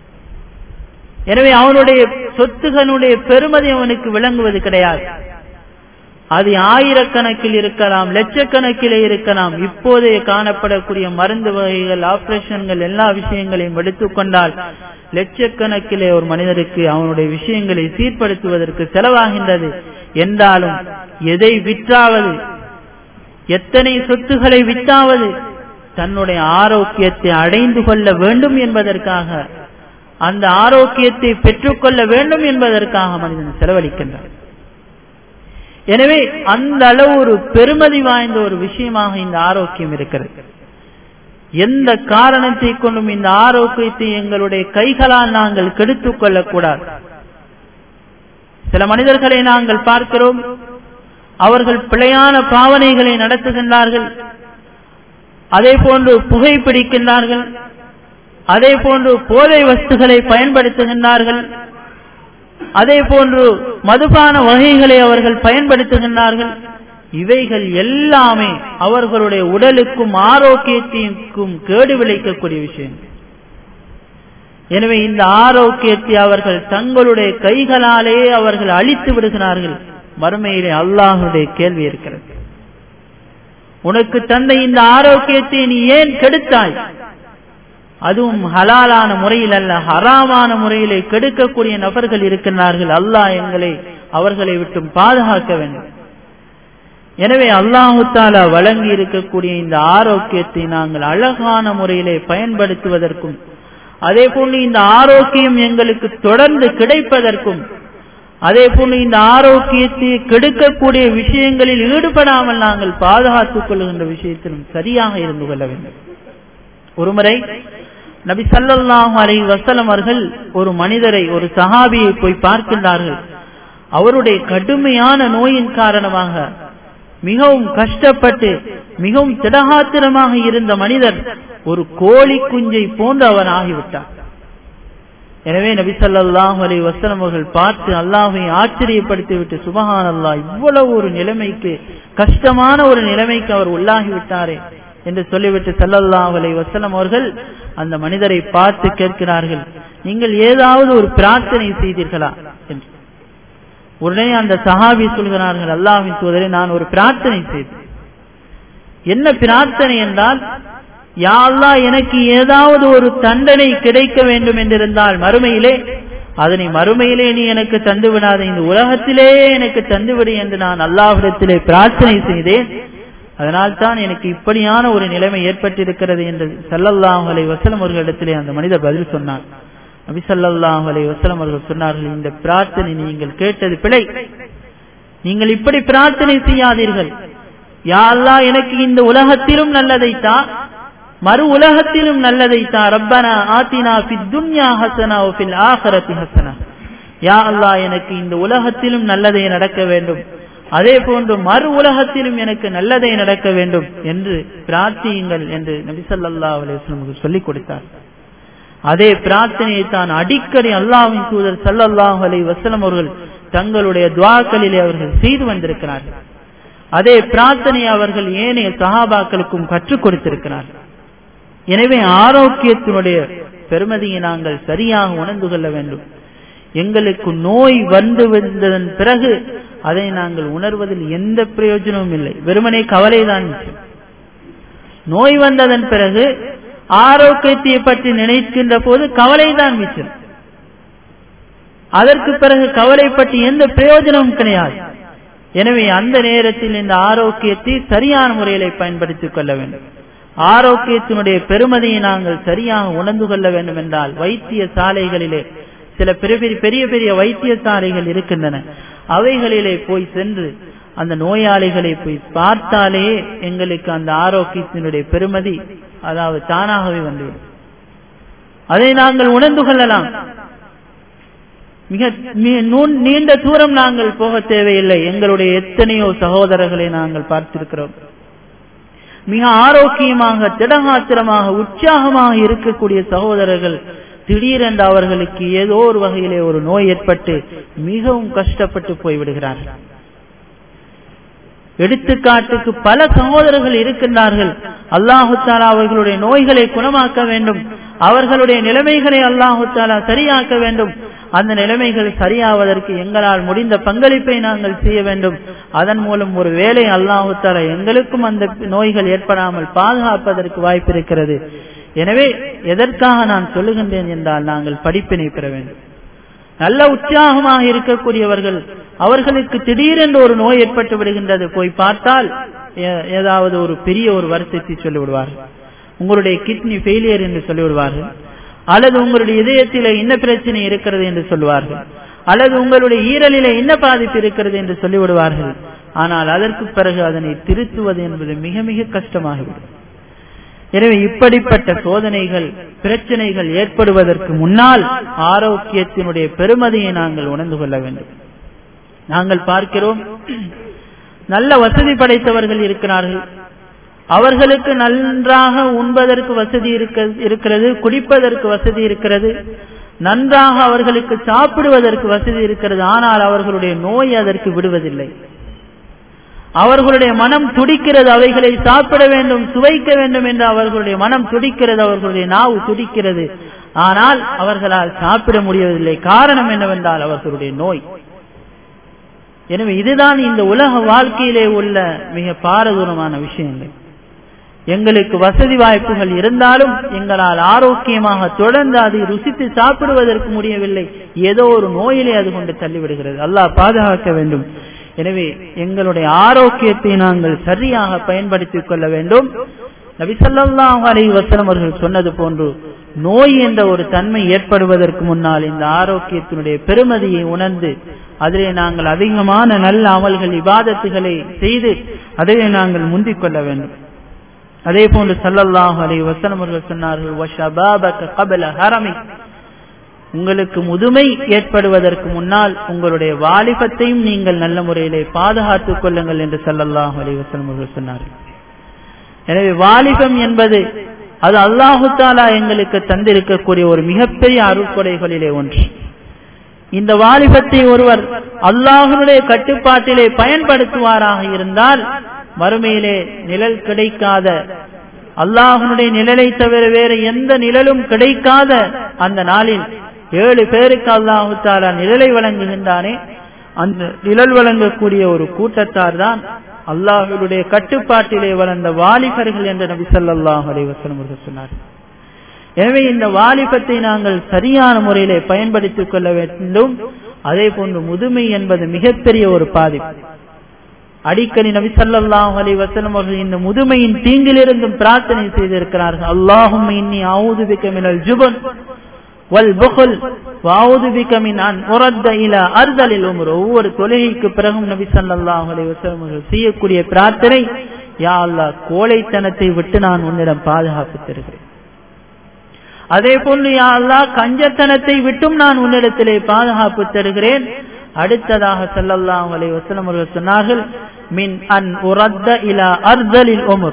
எனவே அவனுடைய சொத்துகளுடைய பெருமதி அவனுக்கு விளங்குவது கிடையாது அது ஆயிரக்கணக்கில் இருக்கலாம் லட்சக்கணக்கிலே இருக்கலாம் இப்போதைய காணப்படக்கூடிய மருந்து வகைகள் ஆபரேஷன்கள் எல்லா விஷயங்களையும் எடுத்துக்கொண்டால் லட்சக்கணக்கிலே ஒரு மனிதருக்கு அவனுடைய விஷயங்களை சீர்படுத்துவதற்கு செலவாகின்றது என்றாலும் எதை விற்றாவது எத்தனை சொத்துக்களை விற்றாவது தன்னுடைய ஆரோக்கியத்தை அடைந்து கொள்ள வேண்டும் என்பதற்காக அந்த ஆரோக்கியத்தை பெற்றுக்கொள்ள வேண்டும் என்பதற்காக மனிதன் செலவழிக்கின்றான் எனவே அந்த அளவு ஒரு பெருமதி வாய்ந்த ஒரு விஷயமாக இந்த ஆரோக்கியம் இருக்கிறது எந்த காரணத்தை கொண்டும் இந்த ஆரோக்கியத்தை எங்களுடைய கைகளால் நாங்கள் கெடுத்துக் கொள்ளக்கூடாது சில மனிதர்களை நாங்கள் பார்க்கிறோம் அவர்கள் பிழையான பாவனைகளை நடத்துகின்றார்கள் அதே போன்று புகைப்பிடிக்கின்றார்கள் அதே போன்று போதை வஸ்துகளை பயன்படுத்துகின்றார்கள் அதே போன்று மதுபான வகைகளை அவர்கள் பயன்படுத்துகின்றார்கள் இவைகள் எல்லாமே அவர்களுடைய உடலுக்கும் ஆரோக்கியத்திற்கும் கேடு விளைக்கக்கூடிய விஷயம் எனவே இந்த ஆரோக்கியத்தை அவர்கள் தங்களுடைய கைகளாலே அவர்கள் அழித்து விடுகிறார்கள் மறுமையிலே அல்லாஹுடைய கேள்வி இருக்கிறது உனக்கு தந்த இந்த ஆரோக்கியத்தை நீ ஏன் கெடுத்தாய் அதுவும் ஹலாலான முறையில் அல்ல ஹராமான முறையிலே கெடுக்கக்கூடிய நபர்கள் இருக்கின்றார்கள் அல்லாஹ் எங்களை அவர்களை விட்டும் பாதுகாக்க வேண்டும் எனவே அல்லாஹு தாலா வழங்கி இருக்கக்கூடிய இந்த ஆரோக்கியத்தை நாங்கள் அழகான முறையிலே பயன்படுத்துவதற்கும் அதே போன்று இந்த ஆரோக்கியம் எங்களுக்கு தொடர்ந்து கிடைப்பதற்கும் அதே போன்று இந்த ஆரோக்கியத்தை கெடுக்கக்கூடிய விஷயங்களில் ஈடுபடாமல் நாங்கள் பாதுகாத்துக் கொள்கின்ற விஷயத்திலும் சரியாக இருந்து கொள்ள வேண்டும் ஒருமுறை நபி சல்லாஹு அலை வசலம் அவர்கள் ஒரு மனிதரை ஒரு சஹாபியை போய் பார்க்கின்றார்கள் அவருடைய கடுமையான நோயின் காரணமாக மிகவும் கஷ்டப்பட்டு மிகவும் திடகாத்திரமாக இருந்த மனிதர் ஒரு கோழி குஞ்சை போன்று அவர் ஆகிவிட்டார் எனவே நபி சல்லாஹு அலி வசலம் அவர்கள் பார்த்து அல்லாஹை ஆச்சரியப்படுத்திவிட்டு சுபஹான் அல்லா இவ்வளவு ஒரு நிலைமைக்கு கஷ்டமான ஒரு நிலைமைக்கு அவர் உள்ளாகிவிட்டாரே என்று சொல்லிவிட்டு சல்லல்லாஹு அலை வசலம் அவர்கள் அந்த மனிதரை பார்த்து கேட்கிறார்கள் நீங்கள் ஏதாவது ஒரு பிரார்த்தனை செய்தீர்களா என்று உடனே அந்த சஹாபி சொல்கிறார்கள் அல்லாஹின் சோதரை நான் ஒரு பிரார்த்தனை செய்தேன் என்ன பிரார்த்தனை என்றால் யா அல்லா எனக்கு ஏதாவது ஒரு தண்டனை கிடைக்க வேண்டும் என்றிருந்தால் மறுமையிலே அதனை மறுமையிலே நீ எனக்கு தந்து விடாத இந்த உலகத்திலே எனக்கு தந்துவிடு என்று நான் அல்லாஹிடத்திலே பிரார்த்தனை செய்தேன் அதனால் தான் எனக்கு இப்படியான ஒரு நிலைமை ஏற்பட்டிருக்கிறது என்று சல்லல்லாஹு அலை வசலம் அவர்களிடத்திலே அந்த மனிதர் பதில் சொன்னார் நபி சல்லாஹு அலை வசலம் அவர்கள் சொன்னார்கள் இந்த பிரார்த்தனை நீங்கள் கேட்டது பிழை நீங்கள் இப்படி பிரார்த்தனை செய்யாதீர்கள் யா அல்லா எனக்கு இந்த உலகத்திலும் நல்லதைத்தா மறு உலகத்திலும் நல்லதைத்தா ரப்பனா ஆத்தினா ஃபித் துன்யா ஹசனா ஃபில் ஆஹரத்தி ஹசனா யா அல்லா எனக்கு இந்த உலகத்திலும் நல்லதை நடக்க வேண்டும் அதே போன்று மறு உலகத்திலும் எனக்கு நல்லதை நடக்க வேண்டும் என்று பிரார்த்தியுங்கள் என்று நபிசல்லா அலுவலம் சொல்லிக் கொடுத்தார் அதே பிரார்த்தனையை தான் அடிக்கடி அல்லாவின் தூதர் சல்லல்லாஹு அலை வசலம் அவர்கள் தங்களுடைய துவாக்களிலே அவர்கள் செய்து வந்திருக்கிறார்கள் அதே பிரார்த்தனை அவர்கள் ஏனைய சகாபாக்களுக்கும் கற்றுக் கொடுத்திருக்கிறார்கள் எனவே ஆரோக்கியத்தினுடைய பெருமதியை நாங்கள் சரியாக உணர்ந்து கொள்ள வேண்டும் எங்களுக்கு நோய் வந்து வந்ததன் பிறகு அதை நாங்கள் உணர்வதில் எந்த பிரயோஜனமும் இல்லை வெறுமனே கவலைதான் நோய் வந்ததன் பிறகு ஆரோக்கியத்தை பற்றி நினைக்கின்ற போது கவலைதான் மிச்சம் அதற்கு பிறகு கவலை பற்றி எந்த பிரயோஜனமும் கிடையாது எனவே அந்த நேரத்தில் இந்த ஆரோக்கியத்தை சரியான முறையில பயன்படுத்திக் கொள்ள வேண்டும் ஆரோக்கியத்தினுடைய பெருமதியை நாங்கள் சரியாக உணர்ந்து கொள்ள வேண்டும் என்றால் வைத்திய சாலைகளிலே சில பெரிய பெரிய பெரிய வைத்தியசாலைகள் இருக்கின்றன அவைகளிலே போய் சென்று அந்த நோயாளிகளை போய் பார்த்தாலே எங்களுக்கு அந்த ஆரோக்கியத்தினுடைய பெருமதி அதாவது தானாகவே வந்துவிடும் அதை நாங்கள் உணர்ந்து கொள்ளலாம் மிக நீண்ட தூரம் நாங்கள் போக தேவையில்லை எங்களுடைய எத்தனையோ சகோதரர்களை நாங்கள் பார்த்திருக்கிறோம் மிக ஆரோக்கியமாக திடகாத்திரமாக உற்சாகமாக இருக்கக்கூடிய சகோதரர்கள் திடீரென்று அவர்களுக்கு ஏதோ ஒரு வகையிலே ஒரு நோய் ஏற்பட்டு மிகவும் கஷ்டப்பட்டு போய்விடுகிறார்கள் எடுத்துக்காட்டுக்கு பல சகோதரர்கள் இருக்கின்றார்கள் அல்லாஹு தாலா அவர்களுடைய நோய்களை குணமாக்க வேண்டும் அவர்களுடைய நிலைமைகளை அல்லாஹு தாலா சரியாக்க வேண்டும் அந்த நிலைமைகள் சரியாவதற்கு எங்களால் முடிந்த பங்களிப்பை நாங்கள் செய்ய வேண்டும் அதன் மூலம் ஒரு வேலை அல்லாஹு தாலா எங்களுக்கும் அந்த நோய்கள் ஏற்படாமல் பாதுகாப்பதற்கு வாய்ப்பு இருக்கிறது எனவே எதற்காக நான் சொல்லுகின்றேன் என்றால் நாங்கள் படிப்பினை பெற வேண்டும் நல்ல உற்சாகமாக இருக்கக்கூடியவர்கள் அவர்களுக்கு திடீரென்று ஒரு நோய் ஏற்பட்டு விடுகின்றது போய் பார்த்தால் ஏதாவது ஒரு பெரிய ஒரு வருத்தத்தை சொல்லிவிடுவார்கள் உங்களுடைய கிட்னி ஃபெயிலியர் என்று சொல்லிவிடுவார்கள் அல்லது உங்களுடைய இதயத்தில என்ன பிரச்சனை இருக்கிறது என்று சொல்லுவார்கள் அல்லது உங்களுடைய ஈரலில என்ன பாதிப்பு இருக்கிறது என்று சொல்லிவிடுவார்கள் ஆனால் அதற்கு பிறகு அதனை திருத்துவது என்பது மிக மிக கஷ்டமாகிவிடும் எனவே இப்படிப்பட்ட சோதனைகள் பிரச்சனைகள் ஏற்படுவதற்கு முன்னால் ஆரோக்கியத்தினுடைய பெருமதியை நாங்கள் உணர்ந்து கொள்ள வேண்டும் நாங்கள் பார்க்கிறோம் நல்ல வசதி படைத்தவர்கள் இருக்கிறார்கள் அவர்களுக்கு நன்றாக உண்பதற்கு வசதி இருக்கிறது குடிப்பதற்கு வசதி இருக்கிறது நன்றாக அவர்களுக்கு சாப்பிடுவதற்கு வசதி இருக்கிறது ஆனால் அவர்களுடைய நோய் அதற்கு விடுவதில்லை அவர்களுடைய மனம் துடிக்கிறது அவைகளை சாப்பிட வேண்டும் சுவைக்க வேண்டும் என்று அவர்களுடைய மனம் துடிக்கிறது அவர்களுடைய நாவு துடிக்கிறது ஆனால் அவர்களால் சாப்பிட முடியவில்லை காரணம் என்னவென்றால் அவர்களுடைய நோய் எனவே இதுதான் இந்த உலக வாழ்க்கையிலே உள்ள மிக பாரதூரமான விஷயங்கள் எங்களுக்கு வசதி வாய்ப்புகள் இருந்தாலும் எங்களால் ஆரோக்கியமாக தொடர்ந்து அதை ருசித்து சாப்பிடுவதற்கு முடியவில்லை ஏதோ ஒரு நோயிலே அது கொண்டு தள்ளிவிடுகிறது அல்லாஹ் பாதுகாக்க வேண்டும் எனவே எங்களுடைய ஆரோக்கியத்தை நாங்கள் சரியாக பயன்படுத்திக் கொள்ள வேண்டும் நபிசல்லாஹ் அலை வசலம் அவர்கள் சொன்னது போன்று நோய் என்ற ஒரு தன்மை ஏற்படுவதற்கு முன்னால் இந்த ஆரோக்கியத்தினுடைய பெருமதியை உணர்ந்து அதிலே நாங்கள் அதிகமான நல்ல அமல்கள் இபாதத்துகளை செய்து அதிலே நாங்கள் முந்திக் கொள்ள வேண்டும் அதே போன்று சல்லல்லாஹு அலை வசனம் அவர்கள் சொன்னார்கள் உங்களுக்கு முதுமை ஏற்படுவதற்கு முன்னால் உங்களுடைய வாலிபத்தையும் நீங்கள் நல்ல முறையிலே பாதுகாத்துக் கொள்ளுங்கள் என்று சல்லல்லாஹு அலை வசனம் அவர்கள் சொன்னார்கள் எனவே வாலிபம் என்பது அது அல்லாஹு தாலா எங்களுக்கு தந்திருக்கக்கூடிய ஒரு மிகப்பெரிய அருட்கொடைகளிலே ஒன்று இந்த வாலிபத்தை ஒருவர் அல்லாஹனுடைய கட்டுப்பாட்டிலே பயன்படுத்துவாராக இருந்தால் மறுமையிலே நிழல் கிடைக்காத அல்லாஹனுடைய நிழலை தவிர வேறு எந்த நிழலும் கிடைக்காத அந்த நாளில் ஏழு பேருக்கு அல்லாஹு தாலா நிழலை வழங்குகின்றானே அந்த நிழல் வழங்கக்கூடிய ஒரு கூட்டத்தார் தான் அல்லாஹுடைய கட்டுப்பாட்டிலே வளர்ந்த வாலிபர்கள் என்று நபி சொல்லாஹ் அலைவசனம் அவர்கள் சொன்னார் எனவே இந்த வாலிபத்தை நாங்கள் சரியான முறையிலே பயன்படுத்திக் கொள்ள வேண்டும் அதே போன்று முதுமை என்பது மிகப்பெரிய ஒரு பாதிப்பு அடிக்கடி நபி சல்லாஹ் அலி வசலம் அவர்கள் இந்த முதுமையின் தீங்கிலிருந்தும் பிரார்த்தனை செய்திருக்கிறார்கள் அல்லாஹும் இன்னி ஆவுதுபிக்க மினல் ஜுபன் வல் புகல் வாவுதுபிக்க மின் அன் உரத்த இல அறுதலில் உமர் ஒவ்வொரு தொழுகைக்கு பிறகும் நபி சல்லாஹ் அலி வசலம் அவர்கள் செய்யக்கூடிய பிரார்த்தனை யா அல்லாஹ் கோழைத்தனத்தை விட்டு நான் உன்னிடம் பாதுகாப்பு தருகிறேன் அதே போன்று யா அல்லாஹ் கஞ்சத்தனத்தை விட்டும் நான் உன்னிடத்திலே பாதுகாப்பு தருகிறேன் அடுத்ததாக செல்லல்லாம் அலை வசலம் அவர்கள் சொன்னார்கள் மின் அன் உரத்த இலா அர்தலில் ஒமுர்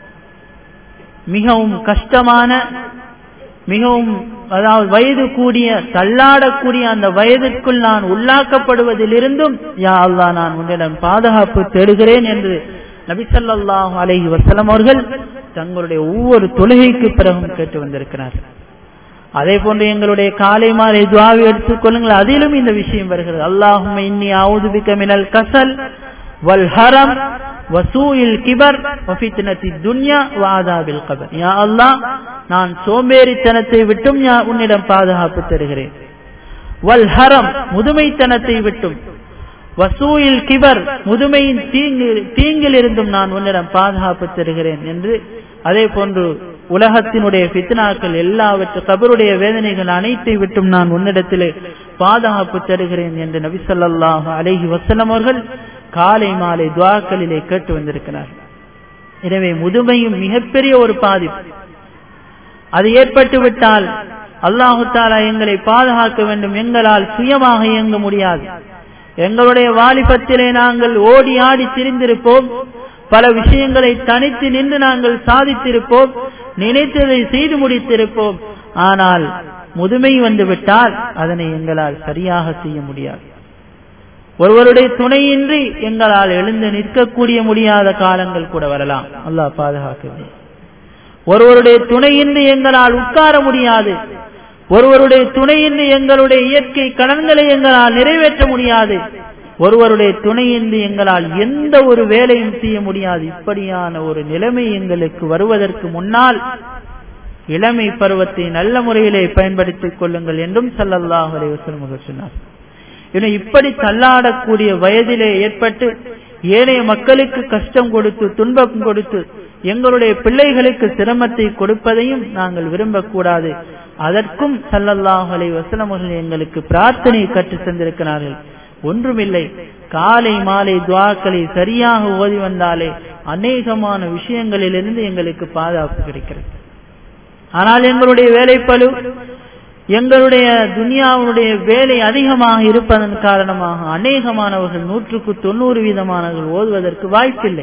மிகவும் கஷ்டமான மிகவும் அதாவது வயது கூடிய தள்ளாடக்கூடிய அந்த வயதிற்குள் நான் உள்ளாக்கப்படுவதிலிருந்தும் யா அல்லா நான் உன்னிடம் பாதுகாப்பு தேடுகிறேன் என்று நபிசல்லாஹ் அலஹி வசலம் அவர்கள் தங்களுடைய ஒவ்வொரு தொழுகைக்கு பிறகும் கேட்டு வந்திருக்கிறார்கள் அதே போன்று எங்களுடைய காலை மாலை துவாவை எடுத்துக் கொள்ளுங்கள் அதிலும் இந்த விஷயம் வருகிறது அல்லாஹும் இன்னி ஆவுதுபிக்க மினல் கசல் வல் ஹரம் வசூயில் கிபர் வஃபித்னத்தி துன்யா வாதாபில் கபர் யா அல்லாஹ் நான் சோம்பேறித்தனத்தை விட்டும் உன்னிடம் பாதுகாப்பு தருகிறேன் வல் ஹரம் முதுமைத்தனத்தை விட்டும் வசூயில் கிபர் முதுமையின் தீங்கு தீங்கில் இருந்தும் நான் உன்னிடம் பாதுகாப்பு தருகிறேன் என்று அதே போன்று உலகத்தினுடைய பித்னாக்கள் எல்லாவற்று கபருடைய வேதனைகள் அனைத்தை விட்டும் நான் உன்னிடத்திலே பாதுகாப்பு தருகிறேன் என்று நபி சொல்லாஹு அலைஹி வசலம் அவர்கள் காலை மாலை துவாக்களிலே கேட்டு வந்திருக்கிறார் எனவே முதுமையும் மிகப்பெரிய ஒரு பாதிப்பு அது ஏற்பட்டு விட்டால் அல்லாஹு தாலா எங்களை பாதுகாக்க வேண்டும் எங்களால் சுயமாக இயங்க முடியாது எங்களுடைய வாலிபத்திலே நாங்கள் ஓடி ஆடி திரிந்திருப்போம் பல விஷயங்களை தனித்து நின்று நாங்கள் சாதித்திருப்போம் நினைத்ததை செய்து முடித்திருப்போம் ஆனால் முதுமை வந்துவிட்டால் அதனை எங்களால் சரியாக செய்ய முடியாது ஒருவருடைய துணையின்றி எங்களால் எழுந்து நிற்கக்கூடிய முடியாத காலங்கள் கூட வரலாம் அல்லாஹ் பாதுகாக்க ஒருவருடைய துணையின்றி எங்களால் உட்கார முடியாது ஒருவருடைய துணையின்றி எங்களுடைய இயற்கை கடன்களை எங்களால் நிறைவேற்ற முடியாது ஒருவருடைய துணையின்றி எங்களால் எந்த ஒரு வேலையும் செய்ய முடியாது இப்படியான ஒரு நிலைமை எங்களுக்கு வருவதற்கு முன்னால் இளமை பருவத்தை நல்ல முறையிலே பயன்படுத்திக் கொள்ளுங்கள் என்றும் சல்லல்லாஹ் அலைவசம் சொன்னார் இன்னும் இப்படி தள்ளாடக்கூடிய வயதிலே ஏற்பட்டு ஏனைய மக்களுக்கு கஷ்டம் கொடுத்து துன்பம் கொடுத்து எங்களுடைய பிள்ளைகளுக்கு சிரமத்தை கொடுப்பதையும் நாங்கள் விரும்பக்கூடாது அதற்கும் சல்லல்லாஹ் அலை வசனமர்கள் எங்களுக்கு பிரார்த்தனை கற்று தந்திருக்கிறார்கள் ஒன்றுமில்லை காலை மாலை துவாக்களை சரியாக ஓதி வந்தாலே அநேகமான விஷயங்களிலிருந்து எங்களுக்கு பாதுகாப்பு கிடைக்கிறது ஆனால் எங்களுடைய வேலைப்பழு எங்களுடைய துனியாவுடைய வேலை அதிகமாக இருப்பதன் காரணமாக அநேகமானவர்கள் நூற்றுக்கு தொண்ணூறு வீதமானவர்கள் ஓதுவதற்கு வாய்ப்பில்லை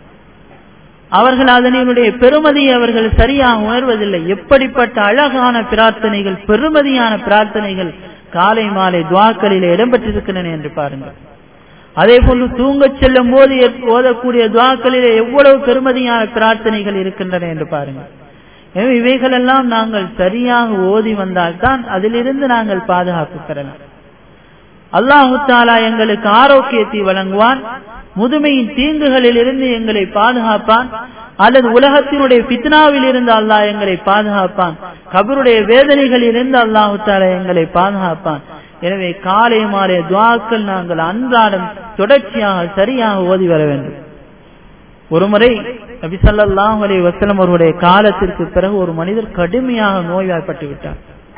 அவர்கள் அதனுடைய பெருமதியை அவர்கள் சரியாக உணர்வதில்லை எப்படிப்பட்ட அழகான பிரார்த்தனைகள் பெருமதியான பிரார்த்தனைகள் காலை மாலை துவாக்களில் இடம்பெற்றிருக்கின்றன என்று பாருங்கள் அதே போன்று தூங்கச் செல்லும் போது ஓதக்கூடிய துவாக்களிலே எவ்வளவு பெருமதியான பிரார்த்தனைகள் இருக்கின்றன என்று பாருங்கள் எனவே இவைகளெல்லாம் நாங்கள் சரியாக ஓதி வந்தால்தான் அதிலிருந்து நாங்கள் பாதுகாப்பு பெறலாம் அல்லாஹு தாலா எங்களுக்கு ஆரோக்கியத்தை வழங்குவான் முதுமையின் தீங்குகளில் இருந்து எங்களை பாதுகாப்பான் அல்லது உலகத்தினுடைய பித்னாவில் இருந்து அல்லாஹ் எங்களை பாதுகாப்பான் கபருடைய வேதனைகளில் இருந்து அல்லாஹு தாலா எங்களை பாதுகாப்பான் எனவே காலை மாலை துவாக்கள் நாங்கள் அன்றாடம் தொடர்ச்சியாக சரியாக ஓதி வர வேண்டும் ஒருமுறை நபிசல்லாஹ் அலி வசலம் அவருடைய காலத்திற்கு பிறகு ஒரு மனிதர் கடுமையாக நோய்வாய்ப்பட்டு விட்டார்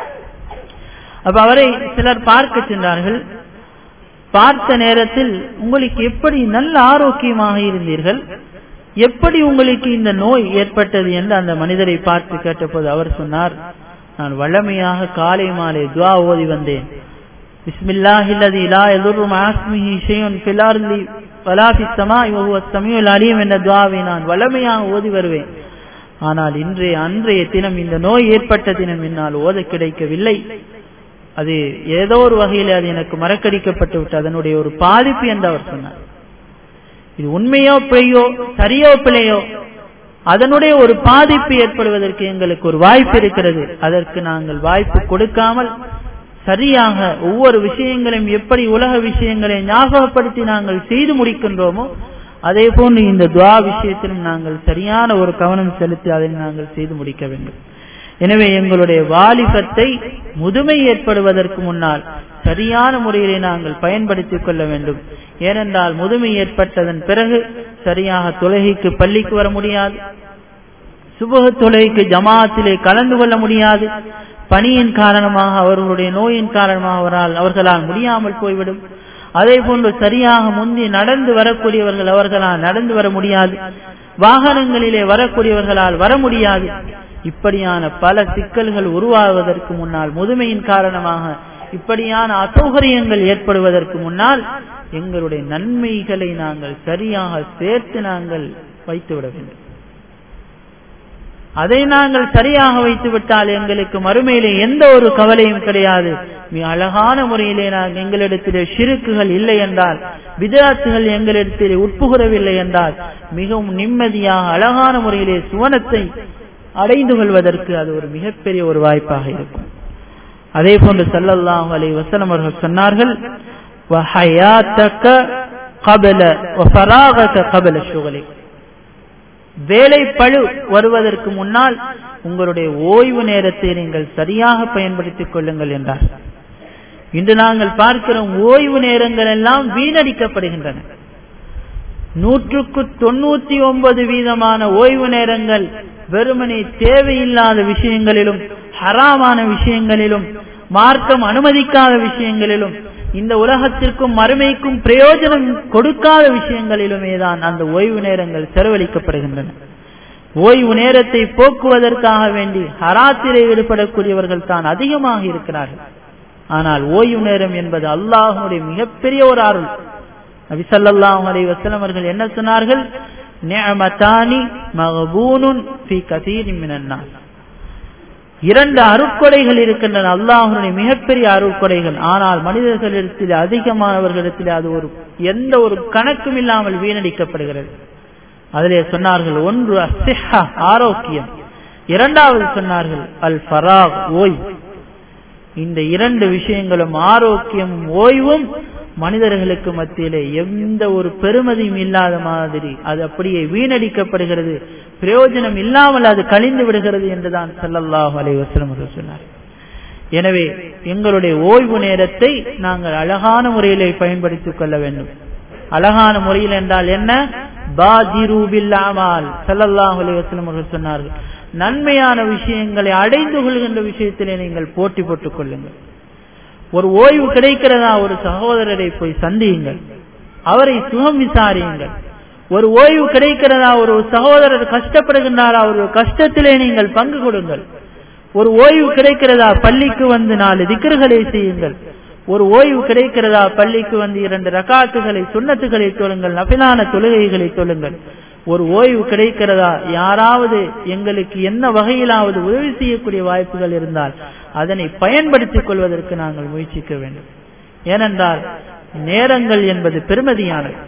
அப்ப அவரை சிலர் பார்க்க சென்றார்கள் பார்த்த நேரத்தில் உங்களுக்கு எப்படி நல்ல ஆரோக்கியமாக இருந்தீர்கள் எப்படி உங்களுக்கு இந்த நோய் ஏற்பட்டது என்று அந்த மனிதரை பார்த்து கேட்டபோது அவர் சொன்னார் நான் வளமையாக காலை மாலை துவா ஓதி வந்தேன் பிஸ்மில்லாஹில்லதி லா எதுர் மாஸ்மிஹி ஷையுன் ஃபில் அர்லி வலா ஃபிஸ் ஸமாஇ வஹுவ ஸமீஉல் அலீம் என்ற துஆவை நான் வளமையாக ஓதி வருவேன் ஆனால் இன்றைய அன்றைய தினம் இந்த நோய் ஏற்பட்ட தினம் என்னால் ஓத கிடைக்கவில்லை அது ஏதோ ஒரு வகையில் அது எனக்கு மறக்கடிக்கப்பட்டு விட்டு அதனுடைய ஒரு பாதிப்பு என்று அவர் சொன்னார் இது உண்மையோ பிழையோ சரியோ பிழையோ அதனுடைய ஒரு பாதிப்பு ஏற்படுவதற்கு எங்களுக்கு ஒரு வாய்ப்பு இருக்கிறது அதற்கு நாங்கள் வாய்ப்பு கொடுக்காமல் சரியாக ஒவ்வொரு விஷயங்களையும் எப்படி உலக விஷயங்களை ஞாபகப்படுத்தி நாங்கள் செய்து முடிக்கின்றோமோ அதே போன்று இந்த துவா விஷயத்திலும் நாங்கள் சரியான ஒரு கவனம் செலுத்தி அதை நாங்கள் செய்து முடிக்க வேண்டும் எனவே எங்களுடைய வாலிபத்தை முதுமை ஏற்படுவதற்கு முன்னால் சரியான முறையிலே நாங்கள் பயன்படுத்திக் கொள்ள வேண்டும் ஏனென்றால் முதுமை ஏற்பட்டதன் பிறகு சரியாக தொழுகைக்கு பள்ளிக்கு வர முடியாது சுபக தொழுகைக்கு ஜமாத்திலே கலந்து கொள்ள முடியாது பணியின் காரணமாக அவர்களுடைய நோயின் காரணமாக அவரால் அவர்களால் முடியாமல் போய்விடும் அதே போன்று சரியாக முந்தி நடந்து வரக்கூடியவர்கள் அவர்களால் நடந்து வர முடியாது வாகனங்களிலே வரக்கூடியவர்களால் வர முடியாது இப்படியான பல சிக்கல்கள் உருவாவதற்கு முன்னால் முதுமையின் காரணமாக இப்படியான அசௌகரியங்கள் ஏற்படுவதற்கு முன்னால் எங்களுடைய நன்மைகளை நாங்கள் சரியாக சேர்த்து நாங்கள் வைத்துவிட வேண்டும் அதை நாங்கள் சரியாக வைத்து விட்டால் எங்களுக்கு மறுமையிலே எந்த ஒரு கவலையும் கிடையாது மிக அழகான முறையிலே நாங்கள் எங்களிடத்திலே சிறுக்குகள் இல்லை என்றால் விதாத்துகள் எங்களிடத்திலே உட்புகிறவில்லை என்றால் மிகவும் நிம்மதியாக அழகான முறையிலே சுவனத்தை அடைந்து கொள்வதற்கு அது ஒரு மிகப்பெரிய ஒரு வாய்ப்பாக இருக்கும் அதே போன்று சல்லல்லாஹு அலை வசனம் அவர்கள் சொன்னார்கள் வேலை பழு வருவதற்கு முன்னால் உங்களுடைய ஓய்வு நேரத்தை நீங்கள் சரியாக பயன்படுத்திக் கொள்ளுங்கள் என்றார் இன்று நாங்கள் பார்க்கிறோம் ஓய்வு நேரங்கள் எல்லாம் வீணடிக்கப்படுகின்றன நூற்றுக்கு தொண்ணூத்தி ஒன்பது வீதமான ஓய்வு நேரங்கள் வெறுமனே தேவையில்லாத விஷயங்களிலும் ஹராமான விஷயங்களிலும் மார்க்கம் அனுமதிக்காத விஷயங்களிலும் இந்த உலகத்திற்கும் மறுமைக்கும் பிரயோஜனம் கொடுக்காத விஷயங்களிலுமே தான் அந்த ஓய்வு நேரங்கள் செலவழிக்கப்படுகின்றன ஓய்வு நேரத்தை போக்குவதற்காக வேண்டி ஹராத்திலே ஈடுபடக்கூடியவர்கள் தான் அதிகமாக இருக்கிறார்கள் ஆனால் ஓய்வு நேரம் என்பது அல்லாஹுடைய மிகப்பெரிய ஒரு அருள் நபிசல்லாஹு அலை வசலம் அவர்கள் என்ன சொன்னார்கள் நிஅமதானி மகபூனுன் ஃபீ கதீரின் மினன் நாஸ் இரண்டு அருட்கொடைகள் இருக்கின்றன அல்லாஹனுடைய மிகப்பெரிய அருட்கொடைகள் ஆனால் மனிதர்களிடத்தில் அதிகமானவர்களிடத்தில் அது ஒரு எந்த ஒரு கணக்கும் இல்லாமல் வீணடிக்கப்படுகிறது அதிலே சொன்னார்கள் ஒன்று அசிஹா ஆரோக்கியம் இரண்டாவது சொன்னார்கள் அல் ஃபராக் ஓய்வு இந்த இரண்டு விஷயங்களும் ஆரோக்கியமும் ஓய்வும் மனிதர்களுக்கு மத்தியிலே எந்த ஒரு பெருமதியும் இல்லாத மாதிரி அது அப்படியே வீணடிக்கப்படுகிறது பிரயோஜனம் இல்லாமல் அது கழிந்து விடுகிறது என்றுதான் சல்லல்லாஹு அலைஹி வஸல்லம் அவர்கள் சொன்னார் எனவே எங்களுடைய ஓய்வு நேரத்தை நாங்கள் அழகான முறையிலே பயன்படுத்திக் கொள்ள வேண்டும் அழகான முறையில் என்றால் என்ன பாதிரு பில்லாமல் சல்லல்லாஹு அலைஹி வஸல்லம் அவர்கள் சொன்னார்கள் நன்மையான விஷயங்களை அடைந்து கொள்கின்ற விஷயத்திலே நீங்கள் போட்டி போட்டுக் கொள்ளுங்கள் ஒரு ஓய்வு கிடைக்கிறதா ஒரு சகோதரரை போய் சந்தியுங்கள் அவரை சுகம் விசாரியுங்கள் ஒரு ஓய்வு கிடைக்கிறதா ஒரு சகோதரர் கஷ்டப்படுகின்றாரா ஒரு கஷ்டத்திலே நீங்கள் பங்கு கொடுங்கள் ஒரு ஓய்வு கிடைக்கிறதா பள்ளிக்கு வந்து நாலு திக்கர்களை செய்யுங்கள் ஒரு ஓய்வு கிடைக்கிறதா பள்ளிக்கு வந்து இரண்டு ரகாத்துகளை சுண்ணத்துகளை தொழுங்கள் நபிலான தொழுகைகளை தொழுங்கள் ஒரு ஓய்வு கிடைக்கிறதா யாராவது எங்களுக்கு என்ன வகையிலாவது உதவி செய்யக்கூடிய வாய்ப்புகள் இருந்தால் அதனை பயன்படுத்திக் கொள்வதற்கு நாங்கள் முயற்சிக்க வேண்டும் ஏனென்றால் நேரங்கள் என்பது பெருமதியானது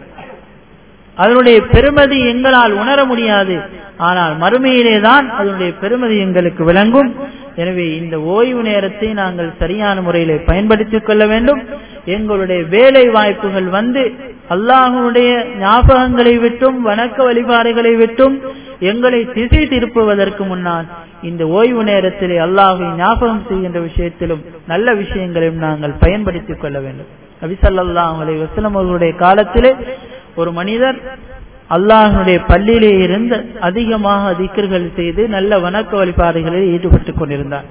அதனுடைய பெருமதி எங்களால் உணர முடியாது ஆனால் மறுமையிலே தான் அதனுடைய பெருமதி எங்களுக்கு விளங்கும் எனவே இந்த ஓய்வு நேரத்தை நாங்கள் சரியான முறையிலே பயன்படுத்திக் கொள்ள வேண்டும் எங்களுடைய வேலை வாய்ப்புகள் வந்து அல்லாஹனுடைய ஞாபகங்களை விட்டும் வணக்க வழிபாடுகளை விட்டும் எங்களை திசை திருப்புவதற்கு முன்னால் இந்த ஓய்வு நேரத்திலே அல்லாஹை ஞாபகம் செய்கின்ற விஷயத்திலும் நல்ல விஷயங்களையும் நாங்கள் பயன்படுத்திக் கொள்ள வேண்டும் நபிசல்லாஹ் அலை வசலம் அவர்களுடைய காலத்திலே ஒரு மனிதர் அல்லாஹனுடைய பள்ளியிலே இருந்து அதிகமாக திக்கர்கள் செய்து நல்ல வணக்க வழிபாடுகளில் ஈடுபட்டுக் கொண்டிருந்தார்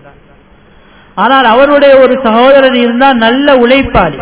ஆனால் அவருடைய ஒரு சகோதரர் இருந்தால் நல்ல உழைப்பாளி